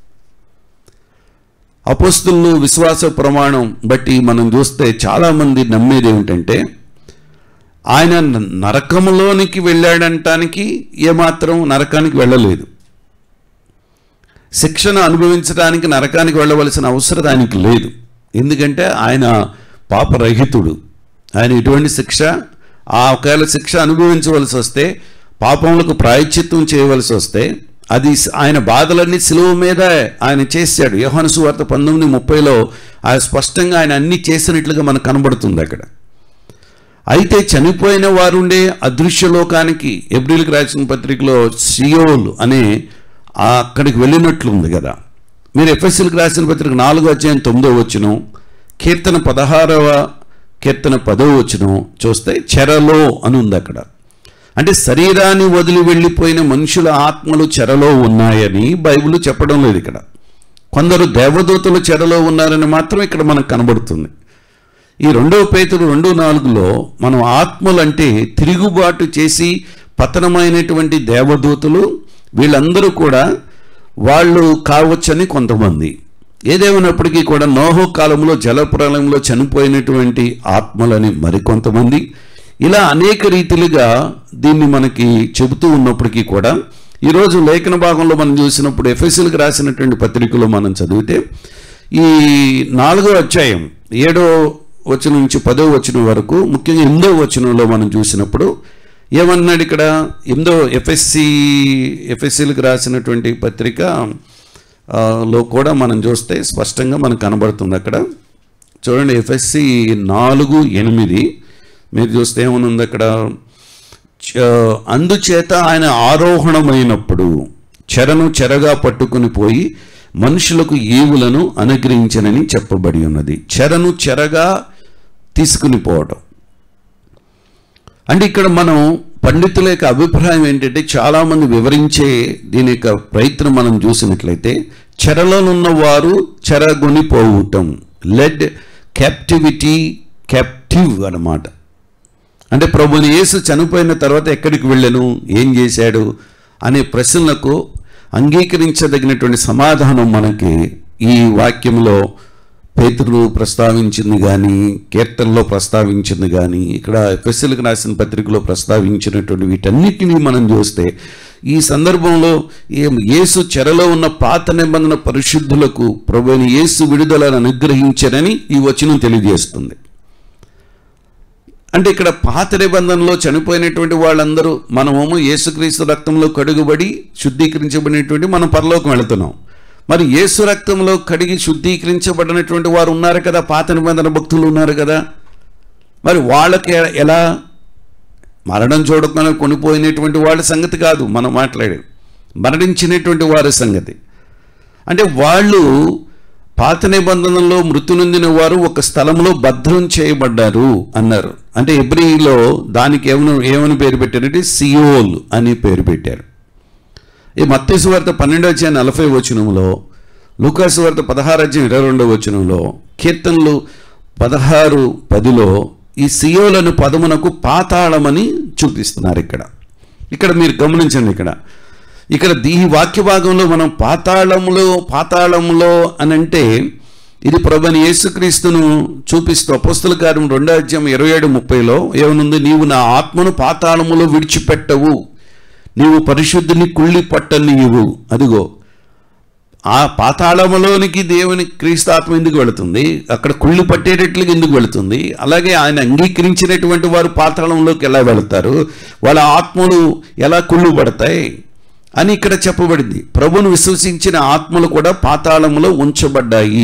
అపోస్తులు విశ్వాస ప్రమాణం బట్టి మనం చూస్తే చాలామంది నమ్మేది ఏమిటంటే ఆయన న- నరకములోనికి వెళ్ళాడంటానికి ఏమాత్రం నరకానికి వెళ్ళలేదు శిక్షణ అనుభవించడానికి నరకానికి వెళ్ళవలసిన అవసరం ఆయనకి లేదు ఎందుకంటే ఆయన పాపరహితుడు ఆయన ఎటువంటి శిక్ష ఆ ఒకవేళ శిక్ష అనుభవించవలసి వస్తే పాపములకు ప్రాయశ్చిత్తం చేయవలసి వస్తే అది స- ఆయన బాధలన్నీ సిలువ మీద ఆయన చేశాడు యోహాను సువార్త పంతొమ్మిది ముప్పైలో ఆయన స్పష్టంగా ఆయన అన్ని చేసినట్లుగా మనకు కనబడుతుంది అక్కడ అయితే చనిపోయిన వారుండే అదృశ్య లోకానికి ఎబ్రిల్కి రాసిన పత్రికలో సియోల్ అనే ఆ అక్కడికి వెళ్ళినట్లు ఉంది కదా మీరు ఎఫ్ఎస్ఎల్కి రాసిన పత్రిక నాలుగో అధ్యాయం తొమ్మిదో వచ్చిన కీర్తన పదహారవ కీర్తన పదవ వచ్చిన చూస్తే చెరలో అని ఉంది అక్కడ అంటే శరీరాన్ని వదిలి వెళ్ళిపోయిన మనుషుల ఆత్మలు చెరలో ఉన్నాయని బైబిల్ చెప్పడం లేదు ఇక్కడ కొందరు దేవదూతలు చెరలో ఉన్నారని మాత్రం ఇక్కడ మనకు కనబడుతుంది ఈ రెండవ పేతురు రెండు నాలుగులో మనం ఆత్మలంటే తిరుగుబాటు చేసి పతనమైనటువంటి దేవదూతలు వీళ్ళందరూ కూడా వాళ్ళు కావచ్చని కొంతమంది ఏదేమైనప్పటికీ కూడా నోహో కాలంలో జలప్రలయంలో చనిపోయినటువంటి ఆత్మలని మరికొంతమంది ఇలా అనేక రీతిలుగా దీన్ని మనకి చెబుతూ ఉన్నప్పటికీ కూడా ఈరోజు లేఖన భాగంలో మనం చూసినప్పుడు ఎఫ్ఎస్ఎల్కి రాసినటువంటి పత్రికలో మనం చదివితే ఈ నాలుగో అధ్యాయం ఏడో వచనం నుంచి పదో వచనం వరకు ముఖ్యంగా ఎనిమిదో వచనంలో మనం చూసినప్పుడు ఏమన్నాడు ఇక్కడ ఎనిమిదో ఎఫ్ఎస్సి ఎఫ్ఎస్సీలకు రాసినటువంటి పత్రిక ఆ, లో కూడా మనం చూస్తే స్పష్టంగా మనకు కనబడుతుంది అక్కడ చూడండి ఎఫ్ఎస్సి నాలుగు ఎనిమిది మీరు చూస్తే ఏమనుంది అక్కడ చ- అందుచేత ఆయన ఆరోహణమైనప్పుడు చెరను చెరగా పట్టుకుని పోయి మనుషులకు ఈవులను అనుగ్రహించనని చెప్పబడి ఉన్నది చెరను చెరగా తీసుకుని పోవటం అంటే ఇక్కడ మనం పండితుల యొక్క అభిప్రాయం ఏంటంటే చాలామంది వివరించే దీని యొక్క ప్రయత్నం మనం చూసినట్లయితే చెరలోనున్న వారు చెరగొని పోవటం లెడ్ క్యాప్టివిటీ క్యాప్టివ్ అన్నమాట అంటే ప్రభుని యేసు చనిపోయిన తర్వాత ఎక్కడికి వెళ్ళను ఏం చేశాడు అనే ప్రశ్నలకు అంగీకరించదగినటువంటి సమాధానం మనకి ఈ వాక్యంలో పేతురు ప్రస్తావించింది కానీ కీర్తనలో ప్రస్తావించింది కానీ ఇక్కడ ఎఫ్ఎస్ఎల్కి రాసిన పత్రికలో ప్రస్తావించినటువంటి వీటన్నిటినీ మనం చూస్తే ఈ సందర్భంలో ఏం యేసు చెరలో ఉన్న పాత నిబంధన పరిశుద్ధులకు ప్రభుని యేసు విడుదలను అనుగ్రహించరని ఈ వచనం తెలియజేస్తుంది అంటే ఇక్కడ పాత నిబంధనలో చనిపోయినటువంటి వాళ్ళందరూ మనమేమో యేసుక్రీస్తు రక్తంలో కడుగుబడి శుద్ధీకరించబడినటువంటి మనం పరలోకం వెళుతున్నాం మరి యేసు రక్తంలో కడిగి శుద్ధీకరించబడినటువంటి వారు ఉన్నారు కదా పాత నిబంధన భక్తులు ఉన్నారు కదా మరి వాళ్ళకి ఎ- ఎలా మరణం చూడకుండా కొనిపోయినటువంటి వాళ్ళ సంగతి కాదు మనం మాట్లాడేది మరణించినటువంటి వారి సంగతి అంటే వాళ్ళు పాత నిబంధనలో మృతి నొందిన వారు ఒక స్థలంలో భద్రం చేయబడ్డారు అన్నారు అంటే ఎబ్రిలో దానికి ఏమని ఏమని పేరు పెట్టారంటే సియోల్ అని పేరు పెట్టారు ఈ మత్తేసు వార్త పన్నెండో అధ్యాయం నలభై వచనంలో లూకాసు వార్త పదహారు అధ్యాయం ఇరవై రెండో వచనంలో కీర్తనలు పదహారు పదిలో ఈ సియోలను పదమునకు పాతాళమని చూపిస్తున్నారు ఇక్కడ ఇక్కడ మీరు గమనించండి ఇక్కడ ఇక్కడ ఈ వాక్య భాగంలో మనం పాతాళములో పాతాళములో అని అంటే ఇది ప్రభుని యేసుక్రీస్తును చూపిస్తూ అపోస్తుల కార్యం రెండో అధ్యాయం ఇరవై ఏడు ముప్పైలో ఏమనుంది నీవు నా ఆత్మను పాతాళములో విడిచిపెట్టవు నీవు పరిశుద్ధిని కుళ్ళి పట్టనీయవు అదిగో ఆ పాతాళములోనికి దేవుని క్రీస్తాత్మ ఎందుకు వెళుతుంది అక్కడ కుళ్ళు పట్టేటట్లుగా ఎందుకు వెళుతుంది అలాగే ఆయన అంగీకరించినటువంటి వారు పాతాళంలోకి ఎలా వెళతారు వాళ్ళ ఆత్మలు ఎలా కుళ్ళు పడతాయి అని ఇక్కడ చెప్పబడింది ప్రభును విశ్వసించిన ఆత్మలు కూడా పాతాళములో ఉంచబడ్డాయి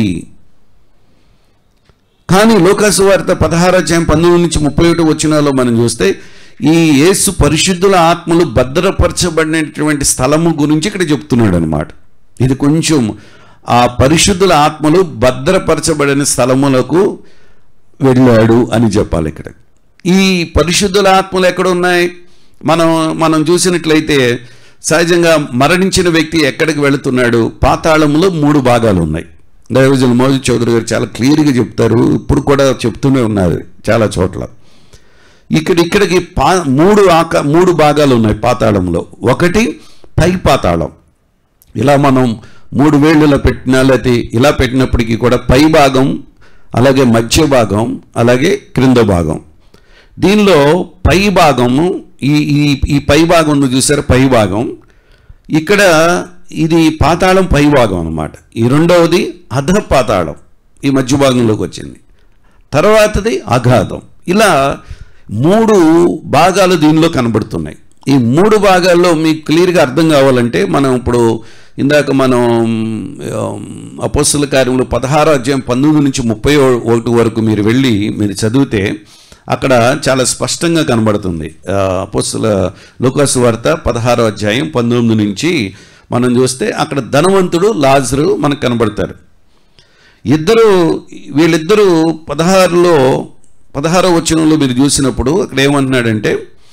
కానీ లోకాసు వార్త పదహారు అధ్యాయం పంతొమ్మిది నుంచి ముప్పై ఒకటి వచ్చినాలో మనం చూస్తే ఈ యేసు పరిశుద్ధుల ఆత్మలు భద్రపరచబడినటువంటి స్థలము గురించి ఇక్కడ చెప్తున్నాడు అనమాట ఇది కొంచెం ఆ పరిశుద్ధుల ఆత్మలు భద్రపరచబడిన స్థలములకు వెళ్ళాడు అని చెప్పాలి ఇక్కడ ఈ పరిశుద్ధుల ఆత్మలు ఎక్కడ ఉన్నాయి మనం మనం చూసినట్లయితే సహజంగా మరణించిన వ్యక్తి ఎక్కడికి వెళుతున్నాడు పాతాళములో మూడు భాగాలు ఉన్నాయి దైవజన మోజు చౌదరి గారు చాలా క్లియర్గా చెప్తారు ఇప్పుడు కూడా చెప్తూనే ఉన్నారు చాలా చోట్ల ఇక్కడ ఇక్కడికి పా మూడు ఆక మూడు భాగాలు ఉన్నాయి పాతాళంలో ఒకటి పై పాతాళం ఇలా మనం మూడు వేళ్ళు ఇలా పెట్టినా లేకపోతే ఇలా పెట్టినప్పటికీ కూడా పై భాగం అలాగే మధ్య భాగం అలాగే క్రింద భాగం దీనిలో పై భాగము ఈ ఈ ఈ పై భాగం ఉంది చూసారు పై భాగం ఇక్కడ ఇది పాతాళం పై భాగం అన్నమాట ఈ రెండవది అధ పాతాళం ఈ మధ్య భాగంలోకి వచ్చింది తర్వాతది అగాధం ఇలా మూడు భాగాలు దీనిలో కనబడుతున్నాయి ఈ మూడు భాగాల్లో మీకు క్లియర్గా అర్థం కావాలంటే మనం ఇప్పుడు ఇందాక మనం అపోస్తుల కార్యంలో పదహారో అధ్యాయం పంతొమ్మిది నుంచి ముప్పై ఒకటి వరకు మీరు వెళ్ళి మీరు చదివితే అక్కడ చాలా స్పష్టంగా కనబడుతుంది ఆ, అపోస్తుల లోకాసు వార్త పదహారో అధ్యాయం పంతొమ్మిది నుంచి మనం చూస్తే అక్కడ ధనవంతుడు లాజరు మనకు కనబడతారు ఇద్దరు వీళ్ళిద్దరూ పదహారులో పదహారో వచనంలో మీరు చూసినప్పుడు అక్కడ ఏమంటున్నాడంటే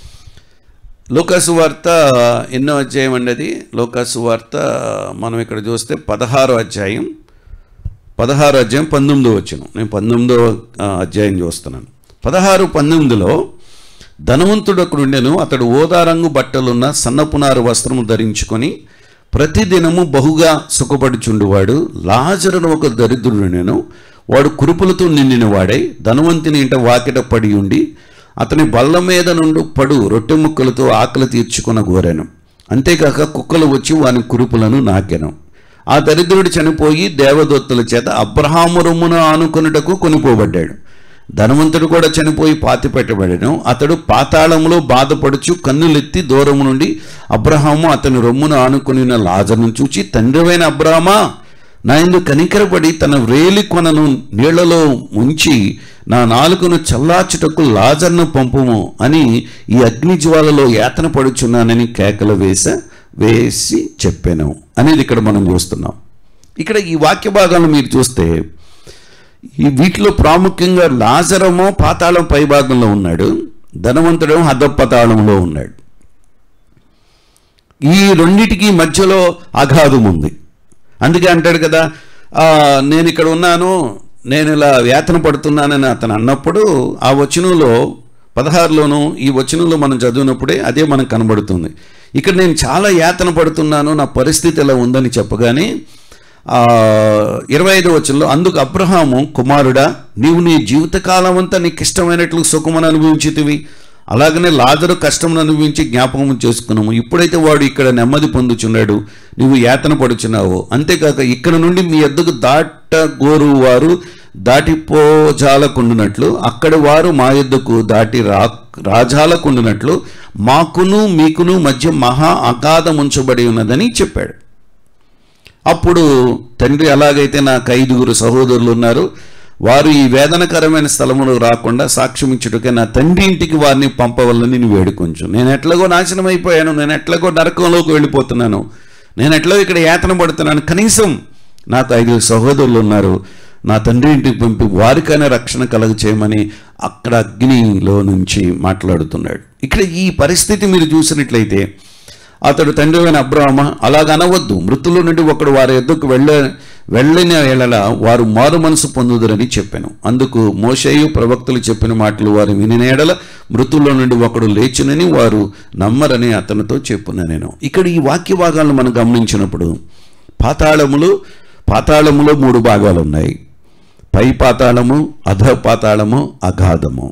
లోకాసు వార్త ఎన్నో అధ్యాయం అండి అది లోకాసు వార్త మనం ఇక్కడ చూస్తే పదహారో అధ్యాయం పదహారో అధ్యాయం పంతొమ్మిదో వచ్చిన నేను పంతొమ్మిదో ఆ, అధ్యాయం చూస్తున్నాను పదహారు పంతొమ్మిదిలో ధనవంతుడు అక్కడ ఉండెను అతడు ఓదా రంగు బట్టలున్న సన్నపునారు వస్త్రము ధరించుకొని ప్రతిదినము బహుగా సుఖపడుచుండువాడు లాజరును ఒక దరిద్రుడు నేను వాడు కురుపులతో నిండిన వాడై ధనవంతుని ఇంట వాకిట పడి ఉండి అతని బల్ల మీద నుండి పడు రొట్టె ముక్కలతో ఆకలి తీర్చుకున్న గోరెను అంతేకాక కుక్కలు వచ్చి వాని కురుపులను నాకెను ఆ దరిద్రుడు చనిపోయి దేవదత్తుల చేత అబ్రహాము రొమ్మును ఆనుకొనుటకు కొనిపోబడ్డాడు ధనవంతుడు కూడా చనిపోయి పాతి పెట్టబడను అతడు పాతాళంలో బాధపడుచు కన్నులెత్తి దూరము నుండి అబ్రహాము అతని రొమ్మును ఆనుకుని లాజర్ను చూచి తండ్రివైన అబ్రహమా నా ఎందు కనికరపడి తన వ్రేలి కొనను నీళ్లలో ఉంచి నా నాలుకను చల్లార్చుటకు లాజర్ను పంపుము అని ఈ అగ్నిజ్వాలలో యాతన పడుచున్నానని కేకలు వేస వేసి చెప్పాను అనేది ఇక్కడ మనం చూస్తున్నాం ఇక్కడ ఈ వాక్య భాగాలను మీరు చూస్తే ఈ వీటిలో ప్రాముఖ్యంగా లాజరమో పాతాళం పై భాగంలో ఉన్నాడు ధనవంతుడు హద్దపతాళంలో ఉన్నాడు ఈ రెండిటికి మధ్యలో అగాధం ఉంది అందుకే అంటాడు కదా "ఆ, నేను ఇక్కడ ఉన్నాను నేను ఇలా వేతన పడుతున్నానని అతను అన్నప్పుడు ఆ వచనంలో పదహారులోను ఈ వచనంలో మనం చదివినప్పుడే అదే మనకు కనబడుతుంది ఇక్కడ నేను చాలా యాతన పడుతున్నాను నా పరిస్థితి ఎలా ఉందని చెప్పగానే ఆ, ఇరవై ఐదు వచనంలో అందుకు అబ్రహాము కుమారుడా నీవు నీ జీవితకాలం అంతా నీకు ఇష్టమైనట్లు సుఖమని అనుభవించితివి అలాగనే లాజరు కష్టమును అనుభవించి జ్ఞాపకం చేసుకున్నాము ఇప్పుడైతే వాడు ఇక్కడ నెమ్మది పొందుచున్నాడు నువ్వు యాతన పడుచున్నావు అంతేకాక ఇక్కడ నుండి మీ ఎద్దుకు దాట గోరు వారు దాటిపోజాలకుండునట్లు అక్కడి వారు మా ఎద్దుకు దాటి రా రాజాలకుండునట్లు మాకును మీకును మధ్య మహా అగాధం ఉంచబడి ఉన్నదని చెప్పాడు అప్పుడు తండ్రి అలాగైతే నాకు ఐదుగురు సహోదరులు ఉన్నారు వారు ఈ వేదనకరమైన స్థలములో రాకుండా సాక్ష్యం ఇచ్చుటకే నా తండ్రి ఇంటికి వారిని పంపవల్లని నేను వేడుకొంచు నేను ఎట్లాగో నాశనం అయిపోయాను నేను ఎట్లాగో నరకంలోకి వెళ్ళిపోతున్నాను నేను ఎట్లాగో ఇక్కడ యాతన పడుతున్నాను కనీసం నాకు ఐదుగురు సహోదరులు ఉన్నారు నా తండ్రి ఇంటికి పంపి వారికైనా రక్షణ కలగ చేయమని అక్కడ అగ్నిలో నుంచి మాట్లాడుతున్నాడు ఇక్కడ ఈ పరిస్థితి మీరు చూసినట్లయితే అతడు తండ్రి అయిన అబ్రాహ్మ అలాగ అనవద్దు మృతుల నుండి ఒకడు వారి ఎద్దుకు వెళ్ళ వెళ్ళిన వేళల వారు మారు మనసు పొందుదురని చెప్పాను అందుకు మోషేయు ప్రవక్తలు చెప్పిన మాటలు వారు వినిన ఎడల మృతుల్లో నుండి ఒకడు లేచునని వారు నమ్మరని అతనితో చెప్పున నేను ఇక్కడ ఈ వాక్య భాగాలను మనం గమనించినప్పుడు పాతాళములు పాతాళములో మూడు భాగాలు ఉన్నాయి పై పాతాళము అధ పాతాళము అగాధము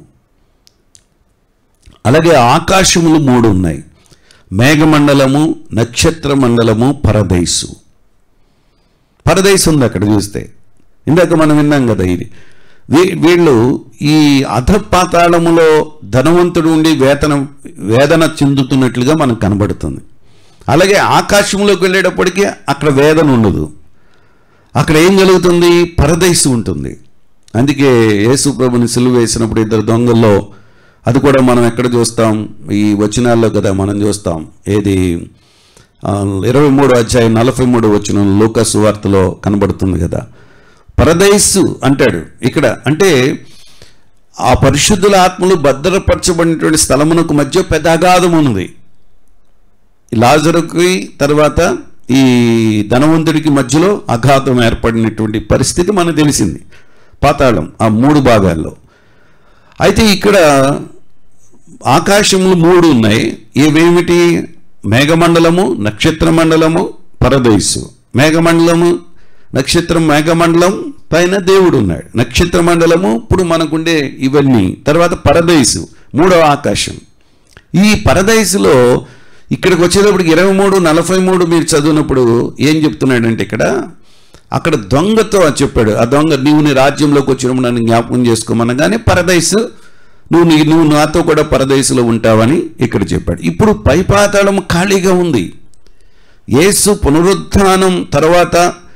అలాగే ఆకాశములు మూడు ఉన్నాయి మేఘమండలము నక్షత్ర మండలము పరదైసు పరదైసు ఉంది అక్కడ చూస్తే ఇందాక మనం విన్నాం కదా ఇది వీ- వీళ్ళు ఈ అధపాతాళములో ధనవంతుడు ఉండి వేతన వేదన చెందుతున్నట్లుగా మనకు కనబడుతుంది అలాగే ఆకాశంలోకి వెళ్ళేటప్పటికీ అక్కడ వేదన ఉండదు అక్కడ ఏం జరుగుతుంది పరదైసు ఉంటుంది అందుకే యేసు ప్రభుని సిలువ వేసినప్పుడు ఇద్దరు దొంగల్లో అది కూడా మనం ఎక్కడ చూస్తాం ఈ వచనాల్లో కదా మనం చూస్తాం ఏది ఆ, ఇరవై మూడు అధ్యాయం నలభై మూడు వచ్చిన లోకసు వార్తలో కనబడుతుంది కదా పరదైసు అంటాడు ఇక్కడ అంటే ఆ పరిశుద్ధుల ఆత్మలు భద్రపరచబడినటువంటి స్థలమునకు మధ్య పెద్ద అగాధం ఉన్నది ఈ లాజరుకి తర్వాత ఈ ధనవంతుడికి మధ్యలో అఘాతం ఏర్పడినటువంటి పరిస్థితి మనకు తెలిసింది పాతాళం ఆ మూడు భాగాల్లో అయితే ఇక్కడ ఆకాశములు మూడు ఉన్నాయి ఇవేమిటి మేఘమండలము నక్షత్ర మండలము పరదైసు మేఘమండలము నక్షత్రం మేఘమండలం పైన దేవుడు ఉన్నాడు నక్షత్ర మండలము ఇప్పుడు మనకుండే ఇవన్నీ తర్వాత పరదైసు మూడవ ఆకాశం ఈ పరదైసులో ఇక్కడికి వచ్చేటప్పటికి ఇరవై మూడు నలభై మూడు మీరు చదివినప్పుడు ఏం చెప్తున్నాడంటే ఇక్కడ అక్కడ దొంగతో చెప్పాడు ఆ దొంగ నీవు నీ రాజ్యంలోకి వచ్చినప్పుడు నన్ను జ్ఞాపకం చేసుకోమనగానే పరదైసు నువ్వు నీ నువ్వు నాతో కూడా పరదైసులో ఉంటావని ఇక్కడ చెప్పాడు ఇప్పుడు పైపాతాళం ఖాళీగా ఉంది యేసు పునరుత్థానం తర్వాత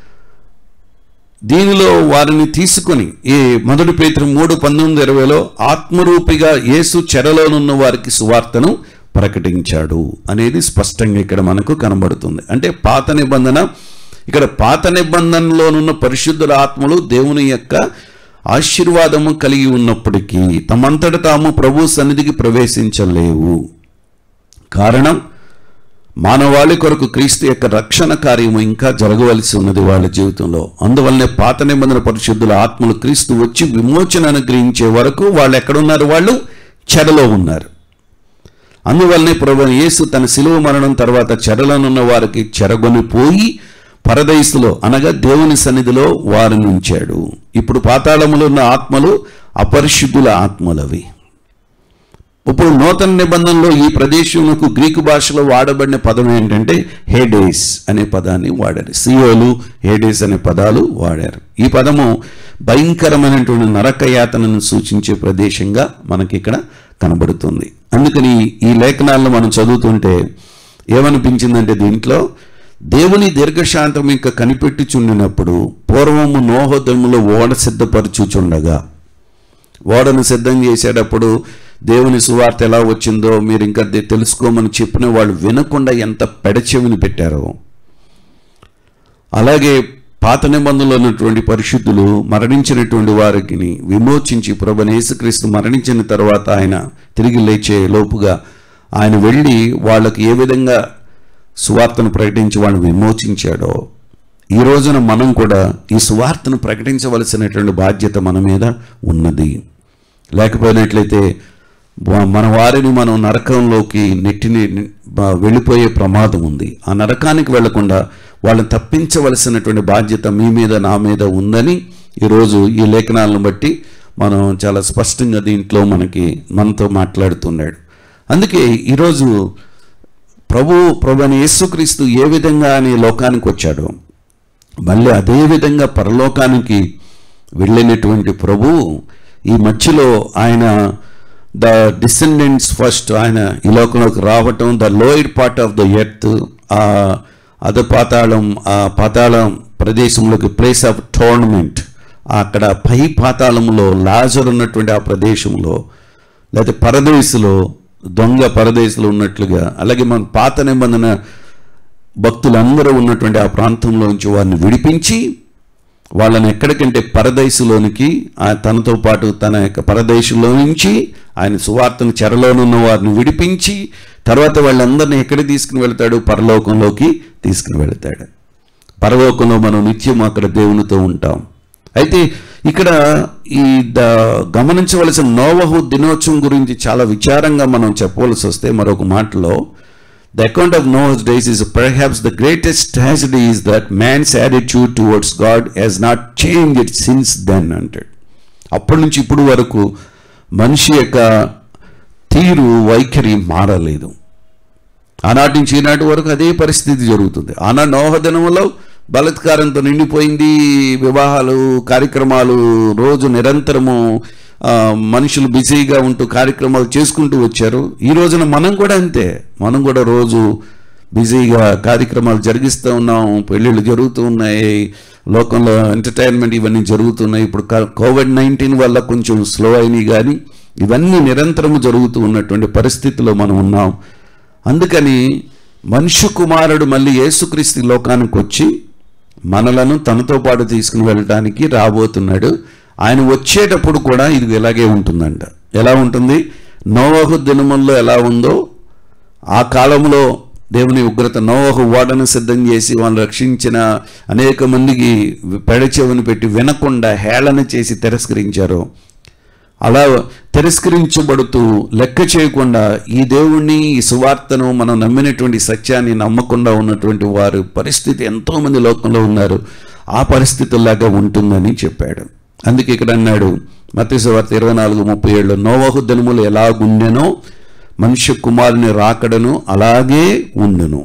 దీనిలో వారిని తీసుకొని ఈ మొదటి పేతురు మూడు పంతొమ్మిది ఇరవైలో ఆత్మరూపిగా యేసు చెరలోనున్న వారికి సువార్తను ప్రకటించాడు అనేది స్పష్టంగా ఇక్కడ మనకు కనబడుతుంది అంటే పాత నిబంధన ఇక్కడ పాత నిబంధనలోనున్న పరిశుద్ధుల ఆత్మలు దేవుని యొక్క ఆశీర్వాదము కలిగి ఉన్నప్పటికీ తమంతట తాము ప్రభు సన్నిధికి ప్రవేశించలేవు కారణం మానవాళి కొరకు క్రీస్తు యొక్క రక్షణ కార్యము ఇంకా జరగవలసి ఉన్నది వాళ్ళ జీవితంలో అందువల్లనే పాత నిబంధన పరిశుద్ధుల ఆత్మలు క్రీస్తు వచ్చి విమోచన అనుగ్రహించే వరకు వాళ్ళు ఎక్కడున్నారు వాళ్ళు చెరలో ఉన్నారు అందువల్లనే ప్రభు యేసు తన శిలువ మరణం తర్వాత చెరలోనున్న వారికి చెరగొని పోయి పరదైసులో అనగా దేవుని సన్నిధిలో వారిని ఉంచాడు ఇప్పుడు పాతాళములో ఉన్న ఆత్మలు అపరిశుద్ధుల ఆత్మలవి ఇప్పుడు నూతన నిబంధనలో ఈ ప్రదేశంకు గ్రీకు భాషలో వాడబడిన పదం ఏంటంటే హేడేస్ అనే పదాన్ని వాడారు సియోలు హేడేస్ అనే పదాలు వాడారు ఈ పదము భయంకరమైనటువంటి నరక యాతనను సూచించే ప్రదేశంగా మనకి ఇక్కడ కనబడుతుంది అందుకని ఈ లేఖనాలను మనం చదువుతుంటే ఏమనిపించిందంటే దీంట్లో దేవుని దీర్ఘశాంతం ఇంకా కనిపెట్టుచుండినప్పుడు పూర్వము నోహోదములో ఓడ సిద్ధపరచుచుండగా ఓడను సిద్ధం చేసేటప్పుడు దేవుని సువార్త ఎలా వచ్చిందో మీరు ఇంకా దే- తెలుసుకోమని చెప్పిన వాళ్ళు వినకుండా ఎంత పెడచెవిని పెట్టారో అలాగే పాత నిబంధనలో ఉన్నటువంటి పరిశుద్ధులు మరణించినటువంటి వారికి విమోచించి ప్రభు యేసుక్రీస్తు మరణించిన తర్వాత ఆయన తిరిగి లేచే లోపుగా ఆయన వెళ్ళి వాళ్ళకి ఏ విధంగా సువార్తను ప్రకటించి వాళ్ళని విమోచించాడో ఈ రోజున మనం కూడా ఈ సువార్తను ప్రకటించవలసినటువంటి బాధ్యత మన మీద ఉన్నది లేకపోయినట్లయితే వా- మన వారిని మనం నరకంలోకి నెట్టిని బ- వెళ్ళిపోయే ప్రమాదం ఉంది ఆ నరకానికి వెళ్లకుండా వాళ్ళని తప్పించవలసినటువంటి బాధ్యత మీ మీద నా మీద ఉందని ఈరోజు ఈ లేఖనాలను బట్టి మనం చాలా స్పష్టంగా దీంట్లో మనకి మనతో మాట్లాడుతున్నాడు అందుకే ఈరోజు ప్రభు ప్రభు అని యేసుక్రీస్తు ఏ విధంగా అని లోకానికి వచ్చాడో మళ్ళీ అదే విధంగా పరలోకానికి వెళ్ళినటువంటి ప్రభు ఈ మధ్యలో ఆయన ద డిసెండెంట్స్ ఫస్ట్ ఆయన ఈ లోకంలోకి రావటం the lower part of the earth ఆ అద పాతాళం ఆ పాతాళం ప్రదేశంలోకి ప్లేస్ ఆఫ్ టోర్నమెంట్ అక్కడ పై పాతాళంలో లాజర్ ఉన్నటువంటి ఆ ప్రదేశంలో లేకపోతే పరదేశులో దొంగ పరదేశులు ఉన్నట్లుగా అలాగే మన పాత నిబంధన భక్తులందరూ ఉన్నటువంటి ఆ ప్రాంతంలో నుంచి వారిని విడిపించి వాళ్ళని ఎక్కడికంటే పరదేశంలోనికి ఆ తనతో పాటు తన యొక్క పరదేశంలో నుంచి ఆయన సువార్తను చెరలోనున్న వారిని విడిపించి తర్వాత వాళ్ళందరినీ ఎక్కడికి తీసుకుని వెళ్తాడు పరలోకంలోకి తీసుకుని వెళ్తాడు పరలోకంలో మనం నిత్యం అక్కడ దేవునితో ఉంటాం అయితే ఇక్కడ ఈ ద గమనించవలసిన నోవహు దినోత్సవం గురించి చాలా విచారంగా మనం చెప్పవలసి వస్తే మరొక మాటలో The account of Noah's days is perhaps the greatest tragedy is that man's attitude towards God has not changed since then అంటాడు అప్పటి నుంచి ఇప్పుడు వరకు మనిషి యొక్క తీరు వైఖరి మారలేదు ఆనాటి నుంచి ఈనాటి వరకు అదే పరిస్థితి జరుగుతుంది ఆనాడు నోహ దినములో బలత్కారంతో నిండిపోయింది వివాహాలు కార్యక్రమాలు రోజు నిరంతరము ఆ, మనుషులు బిజీగా ఉంటూ కార్యక్రమాలు చేసుకుంటూ వచ్చారు ఈ రోజున మనం కూడా అంతే మనం కూడా రోజు బిజీగా కార్యక్రమాలు జరిగిస్తూ ఉన్నాం పెళ్ళిళ్ళు జరుగుతూ ఉన్నాయి లోకంలో ఎంటర్టైన్మెంట్ ఇవన్నీ జరుగుతున్నాయి ఇప్పుడు క- కోవిడ్ నైన్టీన్ వల్ల కొంచెం స్లో అయినాయి కానీ ఇవన్నీ నిరంతరము జరుగుతూ ఉన్నటువంటి పరిస్థితిలో మనం ఉన్నాం అందుకని మనుష్య కుమారుడు మళ్ళీ యేసుక్రీస్తు ఈ లోకానికి వచ్చి మనలను తనతో పాటు తీసుకుని వెళ్ళడానికి రాబోతున్నాడు ఆయన వచ్చేటప్పుడు కూడా ఇది ఇలాగే ఉంటుందంట ఎలా ఉంటుంది నోవహు దినముల్లో ఎలా ఉందో ఆ కాలంలో దేవుని ఉగ్రత నోవహు ఓడను సిద్ధం చేసి వాళ్ళని రక్షించిన అనేక మందికి పెడచెవిని పెట్టి వినకుండా హేళన చేసి తిరస్కరించారు అలా తిరస్కరించబడుతూ లెక్క చేయకుండా ఈ దేవుణ్ణి ఈ సువార్తను మనం నమ్మినటువంటి సత్యాన్ని నమ్మకుండా ఉన్నటువంటి వారు పరిస్థితి ఎంతోమంది లోకంలో ఉన్నారు ఆ పరిస్థితుల్లాగా ఉంటుందని చెప్పాడు అందుకే ఇక్కడ అన్నాడు మత్స్య సువార్త ఇరవై నాలుగు ముప్పై ఏళ్ళు నోవహు దినములు ఎలాగుండెనో మనుష్య కుమారుని రాకడను అలాగే ఉండును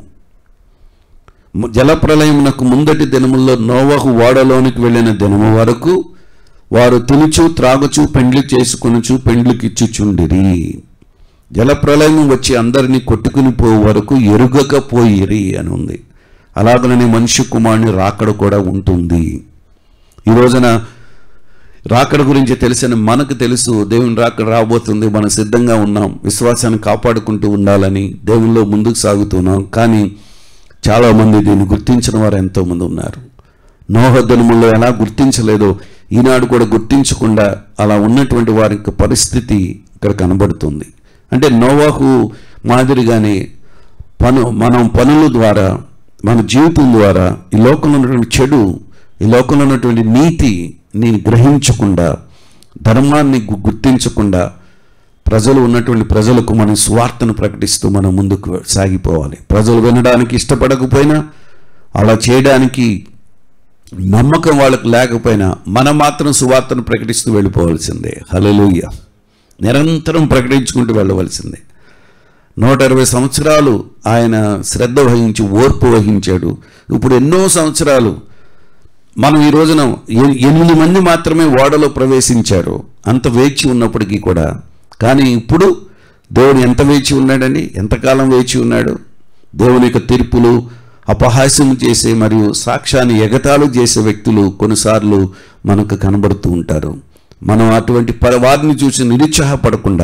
జలప్రలయమునకు ముందటి దినముల్లో నోవహు ఓడలోనికి వెళ్ళిన దినము వరకు వారు తినుచు త్రాగుచు పెండ్లి చేసుకొనుచు పెండ్లికిచ్చుచుండిరి జలప్రలయం వచ్చి అందరినీ కొట్టుకుని పో వరకు ఎరుగకపోయిరి అని ఉంది అలాగనే మనిషి కుమారుని రాకడ కూడా ఉంటుంది ఈ రోజున రాకడ గురించి తెలిసిన మనకు తెలుసు దేవుని రాకడ రాబోతుంది మనం సిద్ధంగా ఉన్నాం విశ్వాసాన్ని కాపాడుకుంటూ ఉండాలని దేవునిలో ముందుకు సాగుతున్నాం కానీ చాలామంది దీన్ని గుర్తించిన వారు ఎంతోమంది ఉన్నారు నోహ దినములో ఎలా గుర్తించలేదో ఈనాడు కూడా గుర్తించకుండా అలా ఉన్నటువంటి వారి యొక్క పరిస్థితి ఇక్కడ కనబడుతుంది అంటే నోవాహు మాదిరిగానే పను మనం పనుల ద్వారా మన జీవితం ద్వారా ఈ లోకంలో ఉన్నటువంటి చెడు ఈ లోకంలో ఉన్నటువంటి నీతిని గ్రహించకుండా ధర్మాన్ని గు- గుర్తించకుండా ప్రజలు ఉన్నటువంటి ప్రజలకు మనం స్వార్థను ప్రకటిస్తూ మనం ముందుకు సాగిపోవాలి ప్రజలు వినడానికి ఇష్టపడకపోయినా అలా చేయడానికి నమ్మకం వాళ్ళకు లేకపోయినా మనం మాత్రం సువార్తను ప్రకటిస్తూ వెళ్ళిపోవాల్సిందే హల్లెలూయా నిరంతరం ప్రకటించుకుంటూ వెళ్ళవలసిందే నూట ఇరవై సంవత్సరాలు ఆయన శ్రద్ధ వహించి ఓర్పు వహించాడు ఇప్పుడు ఎన్నో సంవత్సరాలు మనం ఈ రోజున ఎ- ఎనిమిది మంది మాత్రమే ఓడలో ప్రవేశించారు అంత వేచి ఉన్నప్పటికీ కూడా కానీ ఇప్పుడు దేవుడు ఎంత వేచి ఉన్నాడండి ఎంతకాలం వేచి ఉన్నాడు దేవుని యొక్క తీర్పులు అపహాస్యం చేసే మరియు సాక్ష్యాన్ని ఎగతాళి చేసే వ్యక్తులు కొన్నిసార్లు మనకు కనబడుతూ ఉంటారు మనం అటువంటి ప- వారిని చూసి నిరుత్సాహపడకుండా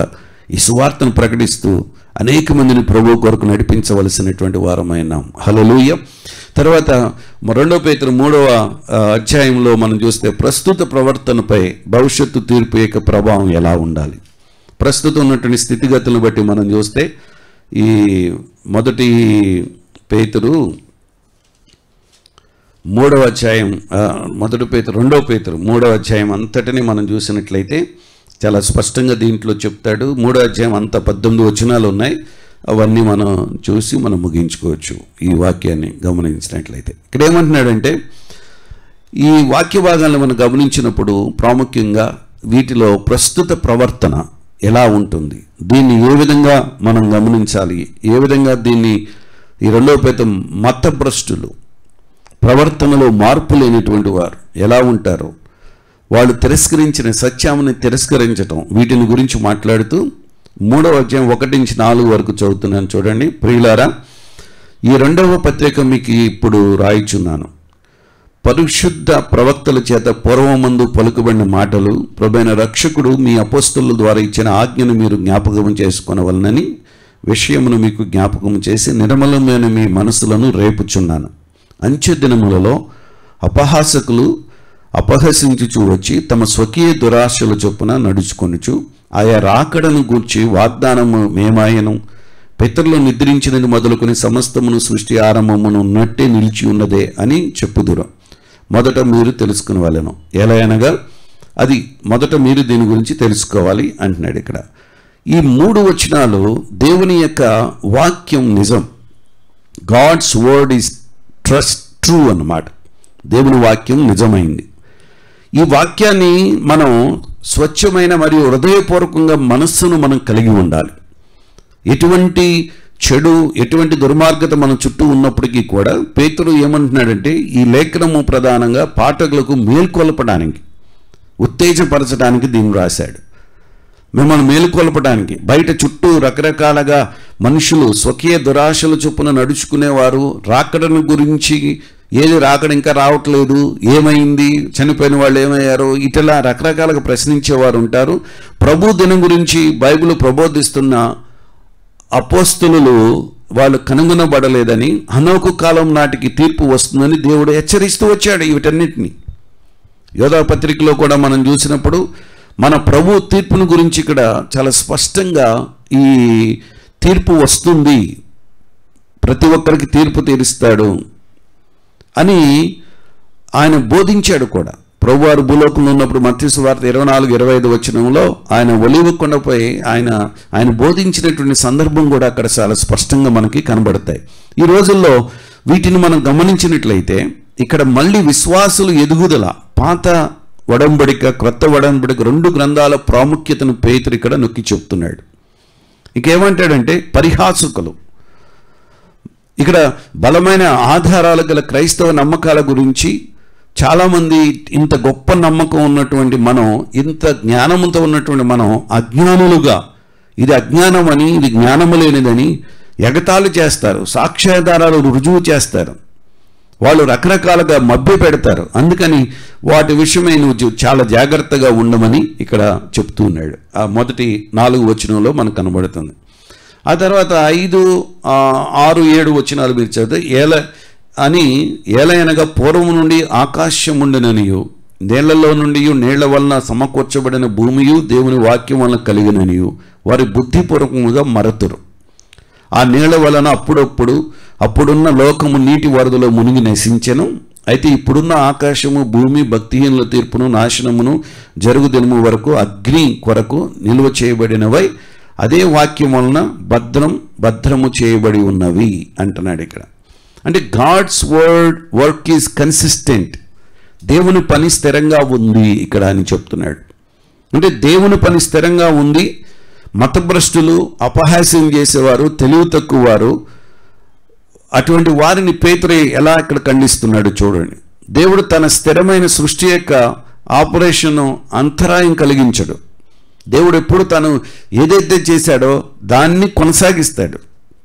ఈ సువార్తను ప్రకటిస్తూ అనేక మందిని ప్రభు కొరకు నడిపించవలసినటువంటి వారమైనాం హలలుయ తర్వాత రెండో పేతురు మూడవ ఆ, అధ్యాయంలో మనం చూస్తే ప్రస్తుత ప్రవర్తనపై భవిష్యత్తు తీర్పు యొక్క ప్రభావం ఎలా ఉండాలి ప్రస్తుతం ఉన్నటువంటి స్థితిగతులను బట్టి మనం చూస్తే ఈ మొదటి పేతురు మూడవ అధ్యాయం ఆ, మొదటి పేతురు రెండవ పేతురు మూడవ అధ్యాయం అంతటిని మనం చూసినట్లయితే చాలా స్పష్టంగా దీంట్లో చెప్తాడు మూడో అధ్యాయం అంత పద్దెనిమిది వచనాలు ఉన్నాయి అవన్నీ మనం చూసి మనం ముగించుకోవచ్చు ఈ వాక్యాన్ని గమనించినట్లయితే ఇక్కడ ఏమంటున్నాడంటే ఈ వాక్య భాగాలను మనం గమనించినప్పుడు ప్రాముఖ్యంగా వీటిలో ప్రస్తుత ప్రవర్తన ఎలా ఉంటుంది దీన్ని ఏ విధంగా మనం గమనించాలి ఏ విధంగా దీన్ని ఈ రెండో పేతం మతభ్రష్టులు ప్రవర్తనలో మార్పు లేనటువంటి వారు ఎలా ఉంటారు వాళ్ళు తిరస్కరించిన సత్యాన్ని తిరస్కరించటం వీటిని గురించి మాట్లాడుతూ మూడవ అధ్యాయం ఒకటి నుంచి నాలుగు వరకు చదువుతున్నాను చూడండి ప్రియులారా ఈ రెండవ పత్రిక మీకు ఇప్పుడు రాయిచున్నాను పరిశుద్ధ ప్రవక్తల చేత పూర్వమందు పలుకుబడిన మాటలు ప్రభైన రక్షకుడు మీ అపోస్తుల ద్వారా ఇచ్చిన ఆజ్ఞను మీరు జ్ఞాపకం చేసుకొనవలనని విషయమును మీకు జ్ఞాపకం చేసి నిర్మలమైన మీ మనసులను రేపుచున్నాను అంచె దినములలో అపహాసకులు అపహసించుచు వచ్చి తమ స్వకీయ దురాశల చొప్పున నడుచుకొనుచు ఆయా రాకడను గూర్చి వాగ్దానము మేమాయను పితరులు నిద్రించినది మొదలుకొని సమస్తమును సృష్టి ఆరంభమును ఉన్నట్టే నిలిచి ఉన్నదే అని చెప్పుదురు మొదట మీరు తెలుసుకుని వాళ్ళను ఎలా అనగా అది మొదట మీరు దీని గురించి తెలుసుకోవాలి అంటున్నాడు ఇక్కడ ఈ మూడు వచనాలు దేవుని యొక్క వాక్యం నిజం God's word is trust true అన్నమాట దేవుని వాక్యం నిజమైంది ఈ వాక్యాన్ని మనం స్వచ్ఛమైన మరియు హృదయపూర్వకంగా మనస్సును మనం కలిగి ఉండాలి ఎటువంటి చెడు ఎటువంటి దుర్మార్గత మన చుట్టూ ఉన్నప్పటికీ కూడా పేతురు ఏమంటున్నాడంటే ఈ లేఖనము ప్రధానంగా పాఠకులకు మేల్కొల్పడానికి ఉత్తేజపరచడానికి దీన్ని రాశాడు మిమ్మల్ని మేలుకొల్పడానికి బయట చుట్టూ రకరకాలుగా మనుషులు స్వకీయ దురాశల చొప్పున నడుచుకునేవారు రాకడను గురించి ఏది రాకడ ఇంకా రావట్లేదు ఏమైంది చనిపోయిన వాళ్ళు ఏమయ్యారు ఇట్లా రకరకాలుగా ప్రశ్నించేవారు ఉంటారు ప్రభు దినం గురించి బైబిల్ ప్రబోధిస్తున్న అపోస్తులు వాళ్ళు కనుగొనబడలేదని హనోకు కాలం నాటికి తీర్పు వస్తుందని దేవుడు హెచ్చరిస్తూ వచ్చాడు వీటన్నిటిని యోధా పత్రికలో కూడా మనం చూసినప్పుడు మన ప్రభు తీర్పును గురించి ఇక్కడ చాలా స్పష్టంగా ఈ తీర్పు వస్తుంది ప్రతి ఒక్కరికి తీర్పు తీరుస్తాడు అని ఆయన బోధించాడు కూడా ప్రభువారు భూలోకంలో ఉన్నప్పుడు మత్స్సు వార్త ఇరవై నాలుగు ఇరవై ఐదు వచ్చినంలో ఆయన ఒలివ కొండపై ఆయన ఆయన బోధించినటువంటి సందర్భం కూడా అక్కడ చాలా స్పష్టంగా మనకి కనబడతాయి ఈ రోజుల్లో వీటిని మనం గమనించినట్లయితే ఇక్కడ మళ్ళీ విశ్వాసులు ఎదుగుదల పాత వడంబడిక క్రొత్త వడంబడిక రెండు గ్రంథాల ప్రాముఖ్యతను పేతురు ఇక్కడ నొక్కి చెప్తున్నాడు ఇంకేమంటాడంటే పరిహాసకులు ఇక్కడ బలమైన ఆధారాలు గల క్రైస్తవ నమ్మకాల గురించి చాలామంది ఇంత గొప్ప నమ్మకం ఉన్నటువంటి మనం ఇంత జ్ఞానంతో ఉన్నటువంటి మనం అజ్ఞానులుగా ఇది అజ్ఞానం అని ఇది జ్ఞానము లేనిదని ఎగతాళి చేస్తారు సాక్ష్యాధారాలు రుజువు చేస్తారు వాళ్ళు రకరకాలుగా మభ్య పెడతారు అందుకని వాటి విషయమై నువ్వు జు- చాలా జాగ్రత్తగా ఉండమని ఇక్కడ చెప్తూ ఉన్నాడు ఆ మొదటి నాలుగు వచనంలో మనకు కనబడుతుంది ఆ తర్వాత ఐదు ఆ, ఆరు ఏడు వచనాలు మీరు చదివితే ఏల అని ఏలయనగా పూర్వం నుండి ఆకాశం ఉండిననియు నీళ్లలో నుండి నీళ్ల వలన సమకూర్చబడిన భూమియు దేవుని వాక్యం వలన కలిగిననియు వారి బుద్ధిపూర్వకముగా మరతురు ఆ నీళ్ల వలన అప్పుడప్పుడు అప్పుడున్న లోకము నీటి వరదలో మునిగి నశించెను అయితే ఇప్పుడున్న ఆకాశము భూమి భక్తిహీనుల తీర్పును నాశనమును జరుగు దినము వరకు అగ్ని కొరకు నిల్వ చేయబడినవై అదే వాక్యం వలన భద్రం భద్రము చేయబడి ఉన్నవి అంటున్నాడు ఇక్కడ అంటే God's word work is consistent దేవుని పని స్థిరంగా ఉంది ఇక్కడ అని చెప్తున్నాడు అంటే దేవుని పని స్థిరంగా ఉంది మతభ్రష్టులు అపహాస్యం చేసేవారు తెలివి తక్కువ వారు అటువంటి వారిని పేతురే ఎలా ఇక్కడ ఖండిస్తున్నాడు చూడండి దేవుడు తన స్థిరమైన సృష్టి యొక్క ఆపరేషన్ అంతరాయం కలిగించడు దేవుడు ఎప్పుడు తను ఏదైతే చేశాడో దాన్ని కొనసాగిస్తాడు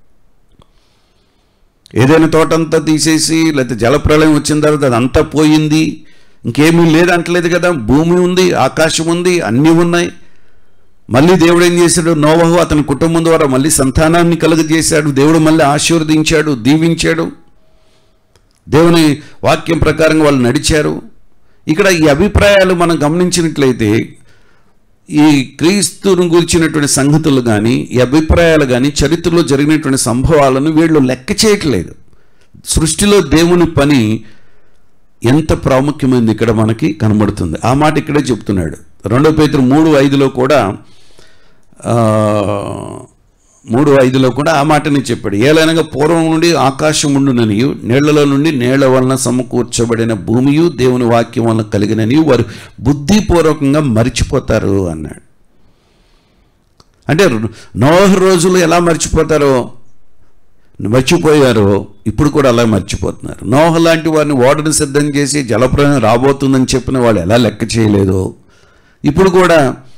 ఏదైనా తోటంతా తీసేసి లేకపోతే జలప్రలయం వచ్చిన తర్వాత అదంతా పోయింది ఇంకేమీ లేదు అంటలేదు కదా భూమి ఉంది ఆకాశం ఉంది అన్నీ ఉన్నాయి మళ్ళీ దేవుడు ఏం చేశాడు నోవహు అతని కుటుంబం ద్వారా మళ్ళీ సంతానాన్ని కలుగజేశాడు దేవుడు మళ్ళీ ఆశీర్వదించాడు దీవించాడు దేవుని వాక్యం ప్రకారంగా వాళ్ళు నడిచారు ఇక్కడ ఈ అభిప్రాయాలు మనం గమనించినట్లయితే ఈ క్రీస్తును గురించినటువంటి సంగతులు కానీ ఈ అభిప్రాయాలు కానీ చరిత్రలో జరిగినటువంటి సంభవాలను వీళ్ళు లెక్క చేయట్లేదు సృష్టిలో దేవుని పని ఎంత ప్రాముఖ్యమైనది ఇక్కడ మనకి కనబడుతుంది ఆ మాట ఇక్కడే చెప్తున్నాడు రెండో పేతురు మూడు ఐదులో కూడా ఆ, మూడు ఐదులో కూడా ఆ మాటని చెప్పాడు ఏలైనగా పూర్వం నుండి ఆకాశం ఉండుననియు నీళ్లలో నుండి నీళ్ల వలన సమకూర్చబడిన భూమియు దేవుని వాక్యం వలన కలిగిననియు వారు బుద్ధిపూర్వకంగా మరిచిపోతారు అన్నాడు అంటే నోహ రోజులు ఎలా మర్చిపోతారో మర్చిపోయారో ఇప్పుడు కూడా అలా మర్చిపోతున్నారు నోహ లాంటి వారిని ఓడను సిద్ధం చేసి జలప్రలయం రాబోతుందని చెప్పిన వాళ్ళు ఎలా లెక్క చేయలేదో ఇప్పుడు కూడా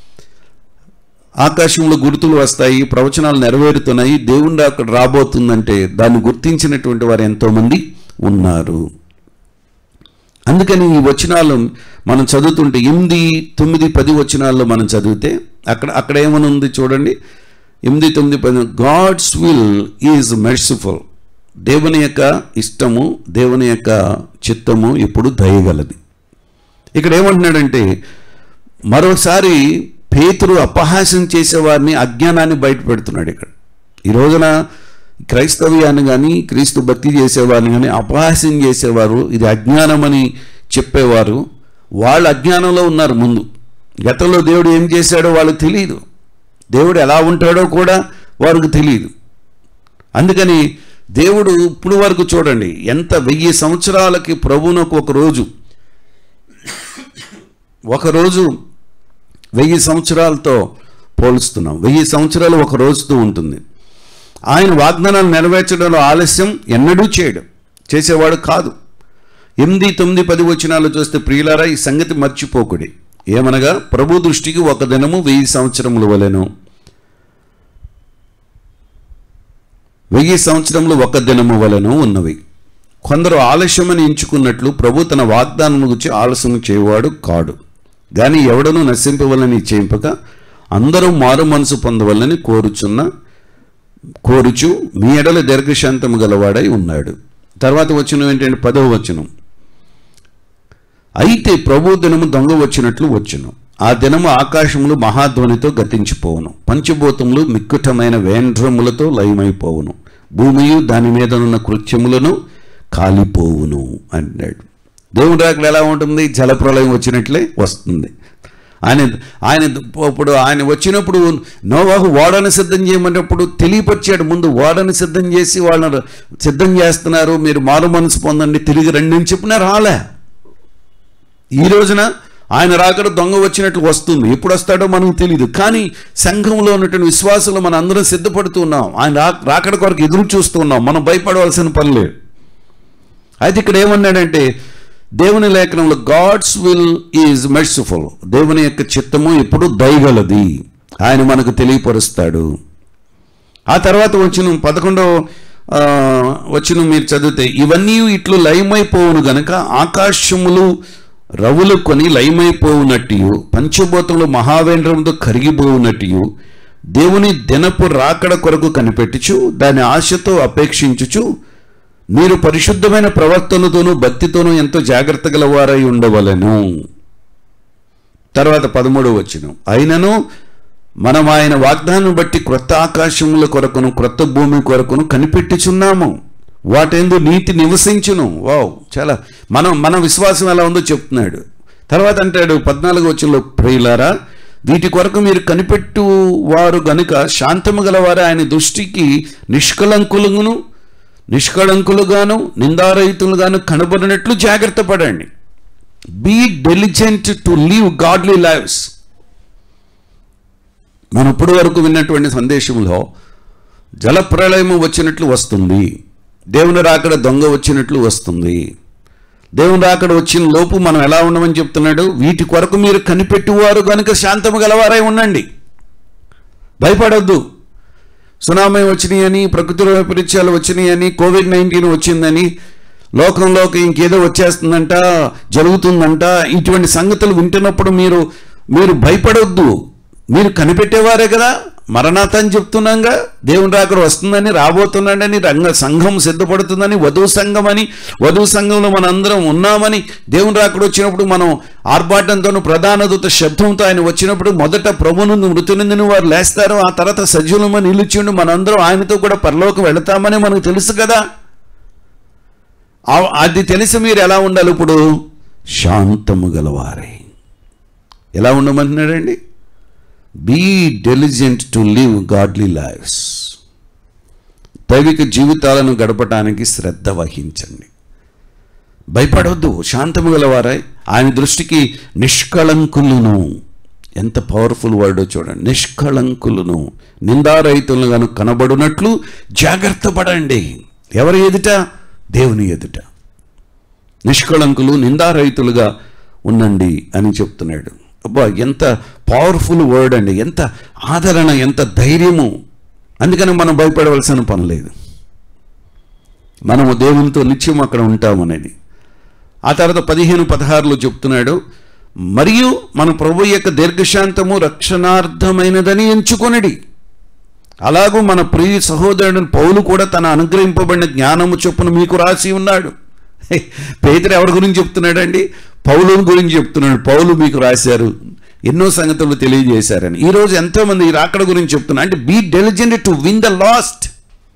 ఆకాశంలో గుర్తులు వస్తాయి ప్రవచనాలు నెరవేరుతున్నాయి దేవుడు అక్కడ రాబోతుందంటే దాన్ని గుర్తించినటువంటి వారు ఎంతోమంది ఉన్నారు అందుకని ఈ వచనాలు మనం చదువుతుంటే ఎనిమిది తొమ్మిది పది వచనాల్లో మనం చదివితే అక్కడ అక్కడ ఏమని ఉంది చూడండి ఎనిమిది తొమ్మిది పది గాడ్స్ విల్ ఈజ్ మెర్సిఫుల్ దేవుని యొక్క ఇష్టము దేవుని యొక్క చిత్తము ఇప్పుడు దయగలది ఇక్కడ ఏమంటున్నాడంటే మరోసారి పేతురు అపహాస్యం చేసేవారిని అజ్ఞానాన్ని బయట పెడుతున్నాడు ఇక్కడ ఈ రోజున క్రైస్తవ్యాన్ని కానీ క్రీస్తు భక్తి చేసేవారిని కానీ అపహాస్యం చేసేవారు ఇది అజ్ఞానమని చెప్పేవారు వాళ్ళు అజ్ఞానంలో ఉన్నారు ముందు గతంలో దేవుడు ఏం చేశాడో వాళ్ళకి తెలియదు దేవుడు ఎలా ఉంటాడో కూడా వారికి తెలియదు అందుకని దేవుడు ఇప్పుడు వరకు చూడండి ఎంత వెయ్యి సంవత్సరాలకి ప్రభువునకు ఒక రోజు ఒకరోజు వెయ్యి సంవత్సరాలతో పోలుస్తున్నాం వెయ్యి సంవత్సరాలు ఒక రోజుతో ఉంటుంది ఆయన వాగ్దానాలు నెరవేర్చడంలో ఆలస్యం ఎన్నడూ చేయడు చేసేవాడు కాదు ఎనిమిది తొమ్మిది పది వచనాలు చూస్తే ప్రియులారా ఈ సంగతి మర్చిపోకుడి ఏమనగా ప్రభు దృష్టికి ఒక దినము వెయ్యి సంవత్సరముల వలెను వెయ్యి సంవత్సరములు ఒక దినము వలెను ఉన్నవి కొందరు ఆలస్యమని ఎంచుకున్నట్లు ప్రభు తన వాగ్దానము గురించి ఆలస్యం చేయవాడు కాడు గాని ఎవడను నశింపవలని చేయింపక అందరూ మారు మనసు పొందవలని కోరుచున్న కోరుచు మీ ఎడల దీర్ఘశాంతము గలవాడై ఉన్నాడు తర్వాత వచనం ఏంటంటే పదవ వచనం అయితే ప్రభు దినము దొంగ వచ్చినట్లు వచ్చును ఆ దినము ఆకాశములు మహాధ్వనితో గతించిపోవును పంచభూతములు మిక్కుటమైన వేండ్రములతో లయమైపోవును భూమియు దాని మీద ఉన్న కృత్యములను కాలిపోవును అన్నాడు దేవుని రాకడ ఎలా ఉంటుంది జలప్రలయం వచ్చినట్లే వస్తుంది ఆయన ఆయన ఇప్పుడు ఆయన వచ్చినప్పుడు నోవాహు ఓడను సిద్ధం చేయమన్నప్పుడు తెలియపరిచాడు ముందు ఓడను సిద్ధం చేసి వాళ్ళని సిద్ధం చేస్తున్నారు మీరు మారు మనసు పొందండి తిరిగి రండి అని చెప్పినా రాలే ఈ రోజున ఆయన రాకడ దొంగ వచ్చినట్లు వస్తుంది ఎప్పుడు వస్తాడో మనకు తెలియదు కానీ సంఘంలో ఉన్నటువంటి విశ్వాసులు మనం అందరం సిద్ధపడుతున్నాం ఆయన రా రాకడ కొరకు ఎదురు చూస్తున్నాం మనం భయపడవలసిన పని లేదు అయితే ఇక్కడ ఏమన్నాడంటే దేవుని లేఖనంలో గాడ్స్ విల్ ఈజ్ మెర్సిఫుల్ దేవుని యొక్క చిత్తము ఇప్పుడు దయగలది ఆయన మనకు తెలియపరుస్తాడు ఆ తర్వాత వచ్చిన పదకొండవ ఆ, వచ్చిన మీరు చదివితే ఇవన్నీ ఇట్లు లయమైపోవును గనక ఆకాశములు రవులు కొని లయమైపోవునట్టు పంచభూతములు మహావేంద్రంతో కరిగిపోవునట్టు దేవుని దినపు రాకడ కొరకు కనిపెట్టుచు దాని ఆశతో అపేక్షించుచు మీరు పరిశుద్ధమైన ప్రవర్తనతోనూ భక్తితోనూ ఎంతో జాగ్రత్త గలవారై ఉండవలెను తర్వాత పదమూడవ వచ్చిన అయినను మనం ఆయన వాగ్దానం బట్టి క్రొత్త ఆకాశముల కొరకును క్రొత్త భూమి కొరకును కనిపెట్టుచున్నాము వాటెందు నీతి నివసించును వావ్ చాలా మనం మన విశ్వాసం ఎలా ఉందో చెప్తున్నాడు తర్వాత అంటాడు పద్నాలుగు వచ్చినలో ప్రియులారా వీటి కొరకు మీరు కనిపెట్టు వారు గనుక శాంతము గలవారు ఆయన దృష్టికి నిష్కలంకులుగాను నిష్కళంకులుగాను నిందారహితులుగాను కనబడినట్లు జాగ్రత్త పడండి be diligent to live godly lives మనం ఇప్పటి వరకు విన్నటువంటి సందేశంలో జలప్రళయము వచ్చినట్లు వస్తుంది దేవుని రాకడ దొంగ వచ్చినట్లు వస్తుంది దేవుని రాకడ వచ్చిన లోపు మనం ఎలా ఉండమని చెప్తున్నాడు వీటి కొరకు మీరు కనిపెట్టువారు కనుక శాంతము గలవారై ఉండండి భయపడొద్దు సునామీ వచ్చినాయని ప్రకృతి వైపరీత్యాలు వచ్చినాయని కోవిడ్ నైన్టీన్ వచ్చిందని లోకంలోకి ఇంకేదో వచ్చేస్తుందంట జరుగుతుందంట ఇటువంటి సంగతులు వింటున్నప్పుడు మీరు మీరు భయపడొద్దు మీరు కనిపెట్టేవారే కదా మరణాత అని చెప్తున్నాగా దేవుని రాకడ వస్తుందని రాబోతున్నాడని రంగ సంఘం సిద్ధపడుతుందని వధువు సంఘం అని వధువు సంఘంలో మనందరం ఉన్నామని దేవుని రాకడ వచ్చినప్పుడు మనం ఆర్భాటంతోనూ ప్రధాన దూత శబ్దంతో ఆయన వచ్చినప్పుడు మొదట ప్రభును మృతి నుండి వారు లేస్తారు ఆ తర్వాత సజ్జులమని నిలిచిండు మనందరం ఆయనతో కూడా పరలోకి వెళతామని మనకు తెలుసు కదా ఆ- అది తెలిసి మీరు ఎలా ఉండాలి ఇప్పుడు శాంతము గలవారే ఎలా ఉండమంటున్నాడండి be diligent to live godly lives దైవిక జీవితాలను గడపటానికి శ్రద్ధ వహించండి భయపడవద్దు శాంతము గలవారై ఆయన దృష్టికి నిష్కళంకులను ఎంత పవర్ఫుల్ వర్డ్ చూడండి నిష్కళంకులను నిందారహితులను కనబడునట్లు జాగ్రత్త పడండి ఎవరి ఎదుట దేవుని ఎదుట నిష్కళంకులు నిందారహితులుగా ఉండండి అని చెప్తున్నాడు అబ్బా ఎంత పవర్ఫుల్ వర్డ్ అండి ఎంత ఆదరణ ఎంత ధైర్యము అందుకని మనం భయపడవలసిన పని లేదు మనము దేవునితో నిత్యం అక్కడ ఉంటామనేది ఆ తర్వాత పదిహేను పదహారులో చెప్తున్నాడు మరియు మన ప్రభు యొక్క దీర్ఘశాంతము రక్షణార్థమైనదని ఎంచుకొనడి అలాగూ మన ప్రియ సహోదరుడు పౌలు కూడా తన అనుగ్రహింపబడిన జ్ఞానము చొప్పున మీకు రాసి ఉన్నాడు హే, పేదరు ఎవరి గురించి చెప్తున్నాడండి పౌలుని గురించి చెప్తున్నాడు పౌలు మీకు రాశారు ఎన్నో సంగతులు తెలియజేశారని ఈరోజు ఎంతోమంది ఈ రాకడ గురించి చెప్తున్నారు అంటే be diligent to win the lost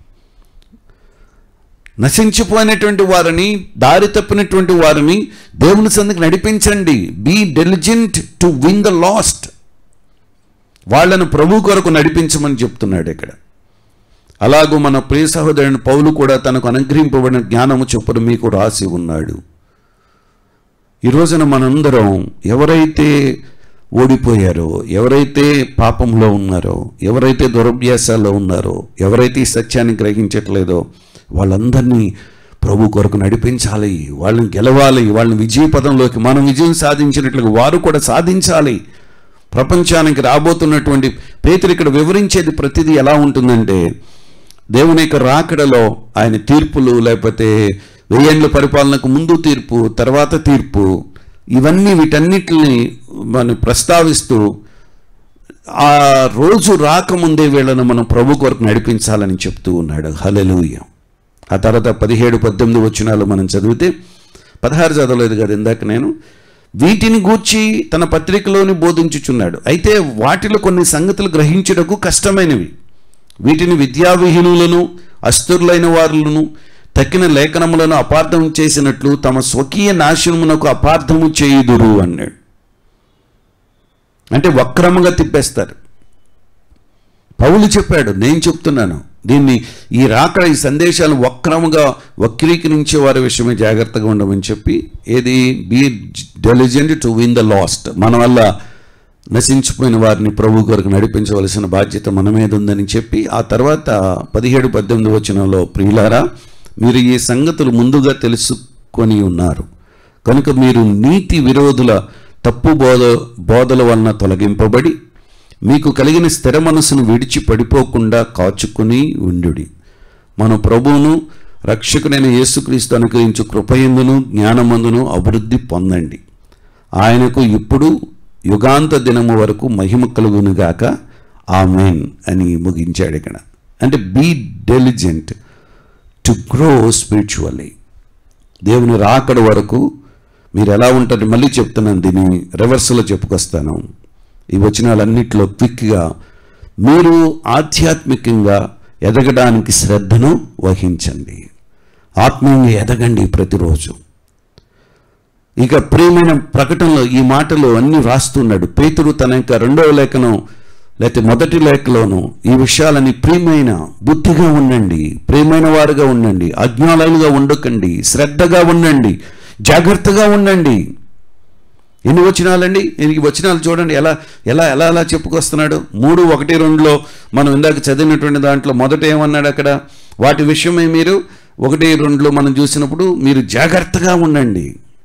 నశించిపోయినటువంటి వారిని దారి తప్పినటువంటి వారిని దేవుని సందుకు నడిపించండి be diligent to win the lost వాళ్ళను ప్రభు కొరకు నడిపించమని చెప్తున్నాడు ఇక్కడ అలాగూ మన ప్రియ సహోదరుని పౌలు కూడా తనకు అనుగ్రహింపబడిన జ్ఞానము చొప్పున మీకు రాసి ఉన్నాడు ఈ రోజున మనందరం ఎవరైతే ఓడిపోయారో ఎవరైతే పాపంలో ఉన్నారో ఎవరైతే దురభ్యాసాల్లో ఉన్నారో ఎవరైతే ఈ సత్యాన్ని గ్రహించట్లేదో వాళ్ళందరినీ ప్రభు కొరకు నడిపించాలి వాళ్ళని గెలవాలి వాళ్ళని విజయ పదంలోకి మనం విజయం సాధించినట్లుగా వారు కూడా సాధించాలి ప్రపంచానికి రాబోతున్నటువంటి పేతురు ఇక్కడ వివరించేది ప్రతిదీ ఎలా ఉంటుందంటే దేవుని యొక్క రాకడలో ఆయన తీర్పులు లేకపోతే వెయ్యేండ్ల పరిపాలనకు ముందు తీర్పు తర్వాత తీర్పు ఇవన్నీ వీటన్నిటిని మనం ప్రస్తావిస్తూ ఆ రోజు రాకముందే వీళ్ళను మనం ప్రభు కొరకు నడిపించాలని చెప్తూ ఉన్నాడు హలెలూయ ఆ తర్వాత పదిహేడు పద్దెనిమిది వచ్చినాలు మనం చదివితే పదహారు చదవలేదు కదా ఇందాక నేను వీటిని గూర్చి తన పత్రికలోని బోధించుచున్నాడు అయితే వాటిలో కొన్ని సంగతులు గ్రహించుటకు కష్టమైనవి వీటిని విద్యావిహీనులను అస్తురులైన వారులను తక్కిన లేఖనములను అపార్థం చేసినట్లు తమ స్వకీయ నాశనమునకు అపార్థము చేయుదురు అన్నాడు అంటే వక్రముగా తిప్పేస్తారు పౌలు చెప్పాడు నేను చెప్తున్నాను దీన్ని ఈ రాకడ ఈ సందేశాలు వక్రముగా వక్రీకరించే వారి విషయమే జాగ్రత్తగా ఉండమని చెప్పి ఏది be diligent to win the lost మన వల్ల నశించిపోయిన వారిని ప్రభు కొరకు నడిపించవలసిన బాధ్యత మన మీద ఉందని చెప్పి ఆ తర్వాత పదిహేడు పద్దెనిమిది వచనంలో ప్రియులారా మీరు ఈ సంగతులు ముందుగా తెలుసుకొని ఉన్నారు కనుక మీరు నీతి విరోధుల తప్పు బోధ బోధల వలన తొలగింపబడి మీకు కలిగిన స్థిర మనసును విడిచి పడిపోకుండా కాచుకుని ఉండుడి మన ప్రభువును రక్షకుడైన యేసుక్రీస్తు అనుగ్రహించు కృపయందును జ్ఞానమందును అభివృద్ధి పొందండి ఆయనకు ఇప్పుడు యుగాంత దినము వరకు మహిమ కలుగునుగాక ఆమెన్ అని ముగించాడు ఇక్కడ అంటే be diligent to grow spiritually దేవుని రాకడ వరకు మీరు ఎలా ఉంటారు మళ్ళీ చెప్తున్నాను దీన్ని రివర్స్లో చెప్పుకొస్తాను ఈ వచనాలన్నింటిలో క్విక్గా మీరు ఆధ్యాత్మికంగా ఎదగడానికి శ్రద్ధను వహించండి ఆత్మీయంగా ఎదగండి ప్రతిరోజు ఇక ప్రియమైన ప్రకటనలో ఈ మాటలు అన్ని రాస్తున్నాడు పేతుడు తన యొక్క రెండవ లేఖనం లేకపోతే మొదటి లేఖలోను ఈ విషయాలని ప్రియమైన బుద్ధిగా ఉండండి ప్రియమైన వారుగా ఉండండి అజ్ఞానాలుగా ఉండకండి శ్రద్ధగా ఉండండి జాగ్రత్తగా ఉండండి ఎన్ని వచనాలండి ఈ వచనాలు చూడండి ఎలా ఎలా ఎలా ఎలా చెప్పుకొస్తున్నాడు మూడు ఒకటి రెండులో మనం ఇందాక చదివినటువంటి దాంట్లో మొదట ఏమన్నాడు అక్కడ వాటి విషయమై మీరు ఒకటి రెండులో మనం చూసినప్పుడు మీరు జాగ్రత్తగా ఉండండి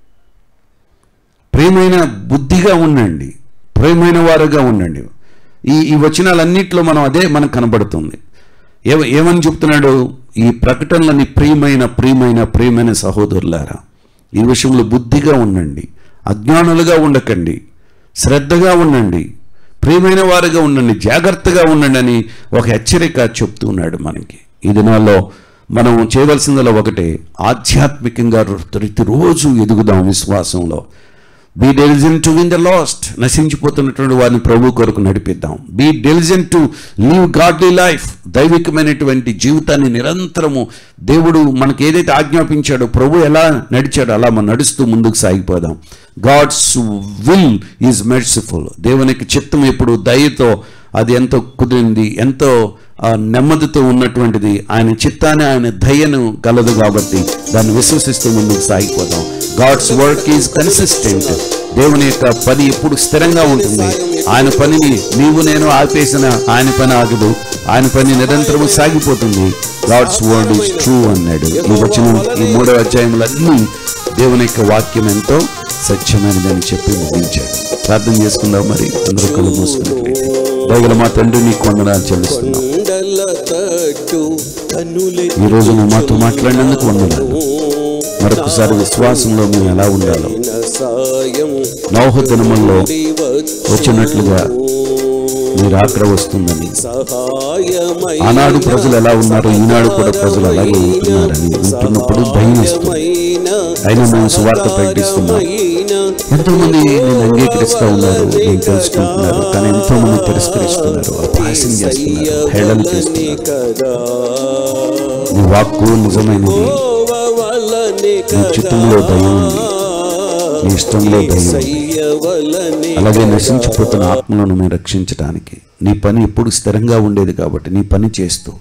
ప్రేమైన బుద్ధిగా ఉండండి ప్రేమైన వారుగా ఉండండి ఈ ఈ వచనాలన్నింటిలో మనం అదే మనకు కనబడుతుంది ఏ ఏమని చెప్తున్నాడు ఈ ప్రకటనలని ప్రియమైన ప్రియమైన ప్రియమైన సహోదరులారా ఈ విషయంలో బుద్ధిగా ఉండండి అజ్ఞానులుగా ఉండకండి శ్రద్ధగా ఉండండి ప్రియమైన వారుగా ఉండండి జాగ్రత్తగా ఉండండి అని ఒక హెచ్చరిక చెప్తూ ఉన్నాడు మనకి ఈ దినాల్లో మనం చేయవలసిందలో ఒకటే ఆధ్యాత్మికంగా ప్రతిరోజు ఎదుగుదాం విశ్వాసంలో be diligent to win the lost నశించిపోతున్నటువంటి వారిని ప్రభు కొరకు నడిపిద్దాం be diligent to live godly life దైవికమైనటువంటి జీవితాన్ని నిరంతరము దేవుడు మనకి ఏదైతే ఆజ్ఞాపించాడో ప్రభు ఎలా నడిచాడో అలా మనం నడుస్తూ ముందుకు సాగిపోదాం గాడ్స్ విల్ ఈజ్ మెర్సిఫుల్ దేవునికి చిత్తం ఎప్పుడు దయతో అది ఎంతో కుదిరింది ఎంతో ఆ, నెమ్మదితో ఉన్నటువంటిది ఆయన చిత్తాన్ని ఆయన దయను కలదు కాబట్టి దాన్ని విశ్వసిస్తూ ముందుకు సాగిపోదాం గాడ్స్ వర్క్ ఈజ్ కన్సిస్టెంట్ దేవుని యొక్క పని ఎప్పుడు స్థిరంగా ఉంటుంది ఆయన పనిని నీవు నేను ఆపేసిన ఆయన పని ఆగదు ఆయన పని నిరంతరం సాగిపోతుంది గాడ్స్ వర్డ్ ఈజ్ ట్రూ అన్నాడు ఈ వచనం ఈ మూడవ అధ్యాయములన్నీ దేవుని యొక్క వాక్యం ఎంతో సత్యమైనదని చెప్పి ముగించాడు ప్రార్థన చేసుకుందాం మరి అందరూ కళ్ళు మూసుకున్నట్లయితే దయగల మా తండ్రి నీకు వందనాలు చెల్లిస్తున్నాం కొండల తట్టు ఈ రోజు నువ్వు మాతో మాట్లాడినందుకు వందనాలు మరొకసారి విశ్వాసంలో మేము ఎలా ఉండాలో సాయం నౌహ దినముల్లో వచ్చు వచ్చినట్లుగా మీరు ఆగ్ర వస్తుందని సహాయమై ఆనాడు ప్రజలు ఎలా ఉన్నారో ఈనాడు కూడా ప్రజలు అలాగే ఉంటున్నారని ఉంటున్నప్పుడు భయం ఇస్తుంది అయినా మేము సువార్త ప్రకటిస్తున్నాం ఎంతో మంది నేను అంగీకరిస్తూ ఉన్నారు నేను తెలుసుకుంటున్నారు కానీ ఎంతో మంది తిరస్కరిస్తున్నారు అపహాస్యం చేస్తున్నారు హేళన చేస్తున్నారు కదా నీ వాక్కు నిజమైనది వలనే నీ చిత్తంలో దయ ఉంది నీ ఇష్టంలో దయ ఉంది సయ్యవలనే అలాగే నశించిపోతున్న ఆత్మలను మేము రక్షించడానికి నీ పని ఎప్పుడు స్థిరంగా ఉండేది కాబట్టి నీ పని చేస్తూ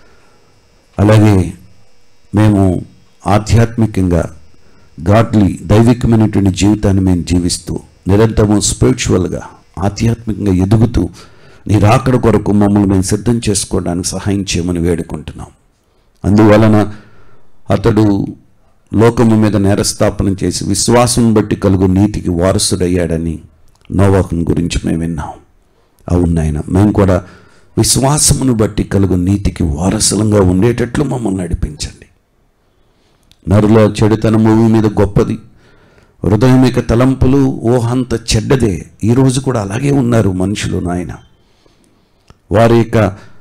అలాగే మేము ఆధ్యాత్మికంగా గాడ్లీ దైవికమైనటువంటి జీవితాన్ని మేము జీవిస్తూ నిరంతరము స్పిరిచువల్గా ఆధ్యాత్మికంగా ఎదుగుతూ నీ రాకడ కొరకు మమ్మల్ని మేము సిద్ధం చేసుకోవడానికి సహాయం చేయమని వేడుకుంటున్నాం అందువలన అతడు లోకము మీద నేరస్థాపన చేసి విశ్వాసం బట్టి కలుగు నీతికి వారసుడయ్యాడని నోవాహుని గురించి మేము విన్నాం అవును నాయన మేము కూడా విశ్వాసమును బట్టి కలుగు నీతికి వారసులంగా ఉండేటట్లు మమ్మల్ని నడిపించండి నరుల చెడుతనం భూమి మీద గొప్పది హృదయం యొక్క తలంపులు ఊహంత చెడ్డదే ఈరోజు కూడా అలాగే ఉన్నారు మనుషులు నాయన వారి యొక్క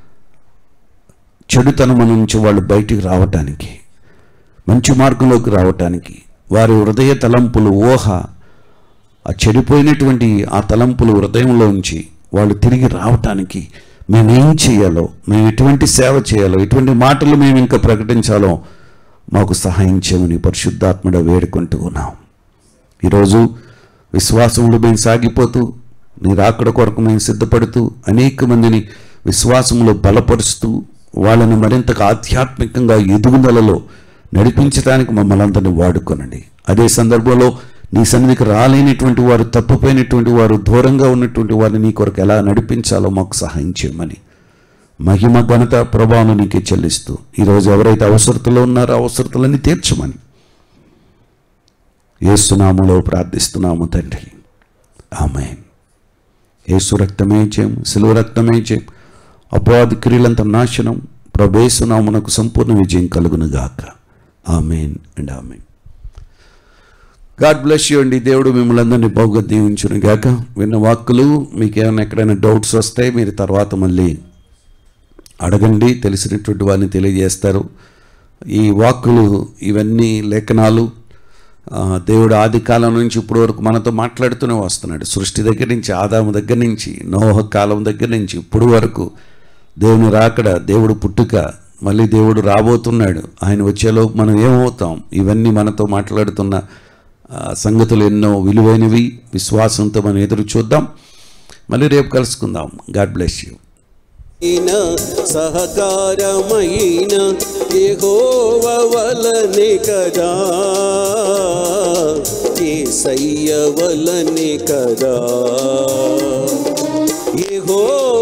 చెడుతనం నుంచి వాళ్ళు బయటికి రావటానికి మంచి మార్గంలోకి రావటానికి వారి హృదయ తలంపులు ఊహ ఆ చెడిపోయినటువంటి ఆ తలంపులు హృదయంలో ఉంచి వాళ్ళు తిరిగి రావటానికి మేమేం చేయాలో మేము ఎటువంటి సేవ చేయాలో ఎటువంటి మాటలు మేము ఇంకా ప్రకటించాలో మాకు సహాయం చేయమని పరిశుద్ధాత్మడ వేడుకుంటూ ఉన్నాం ఈరోజు విశ్వాసంలో మేము సాగిపోతూ నీ రాకడ కొరకు మేము సిద్ధపడుతూ అనేక మందిని విశ్వాసంలో బలపరుస్తూ వాళ్ళని మరింతగా ఆధ్యాత్మికంగా ఎదుగుదలలో నడిపించడానికి మమ్మల్ని అందరినీ వాడుకోనండి అదే సందర్భంలో నీ సన్నిధికి రాలేనటువంటి వారు తప్పిపోయినటువంటి వారు దూరంగా ఉన్నటువంటి వారిని నీ కొరకు ఎలా నడిపించాలో మాకు సహాయం చేయమని మహిమ ఘనత ప్రభావం నీకే చెల్లిస్తూ ఈరోజు ఎవరైతే అవసరతలో ఉన్నారో ఆ అవసరతలన్నీ తీర్చమని ఏసునామలో ప్రార్థిస్తున్నాము తండ్రి ఆమె ఏసు రక్తమే చేయం సిలువ రక్తమే చేయం అపవాది క్రియలంత నాశనం ప్రభేసునామునకు సంపూర్ణ విజయం కలుగును గాక amen and amen God bless you అండి దేవుడు మిమ్మల్ని అందరినీ బహుగా దీవించును గాక విన్న వాక్కులు మీకు ఏమైనా ఎక్కడైనా డౌట్స్ వస్తే మీరు తర్వాత మళ్ళీ అడగండి తెలిసినటువంటి వారిని తెలియజేస్తారు ఈ వాక్కులు ఇవన్నీ లేఖనాలు ఆ, దేవుడు ఆది కాలం నుంచి ఇప్పటి వరకు మనతో మాట్లాడుతూనే వస్తున్నాడు సృష్టి దగ్గర నుంచి ఆదాము దగ్గర నుంచి నోహ కాలం దగ్గర నుంచి ఇప్పుడు వరకు దేవుని రాకడ దేవుడు పుట్టుక మళ్ళీ దేవుడు రాబోతున్నాడు ఆయన వచ్చేలోపు మనం ఏమవుతాం ఇవన్నీ మనతో మాట్లాడుతున్న ఆ, సంగతులు ఎన్నో విలువైనవి విశ్వాసంతో మనం ఎదురు చూద్దాం మళ్ళీ రేపు కలుసుకుందాం గాడ్ బ్లెస్ యూ అయిన సహకారమైన యెహోవ వలనే కదా ఏసయ్య వలనే కదా యెహోవ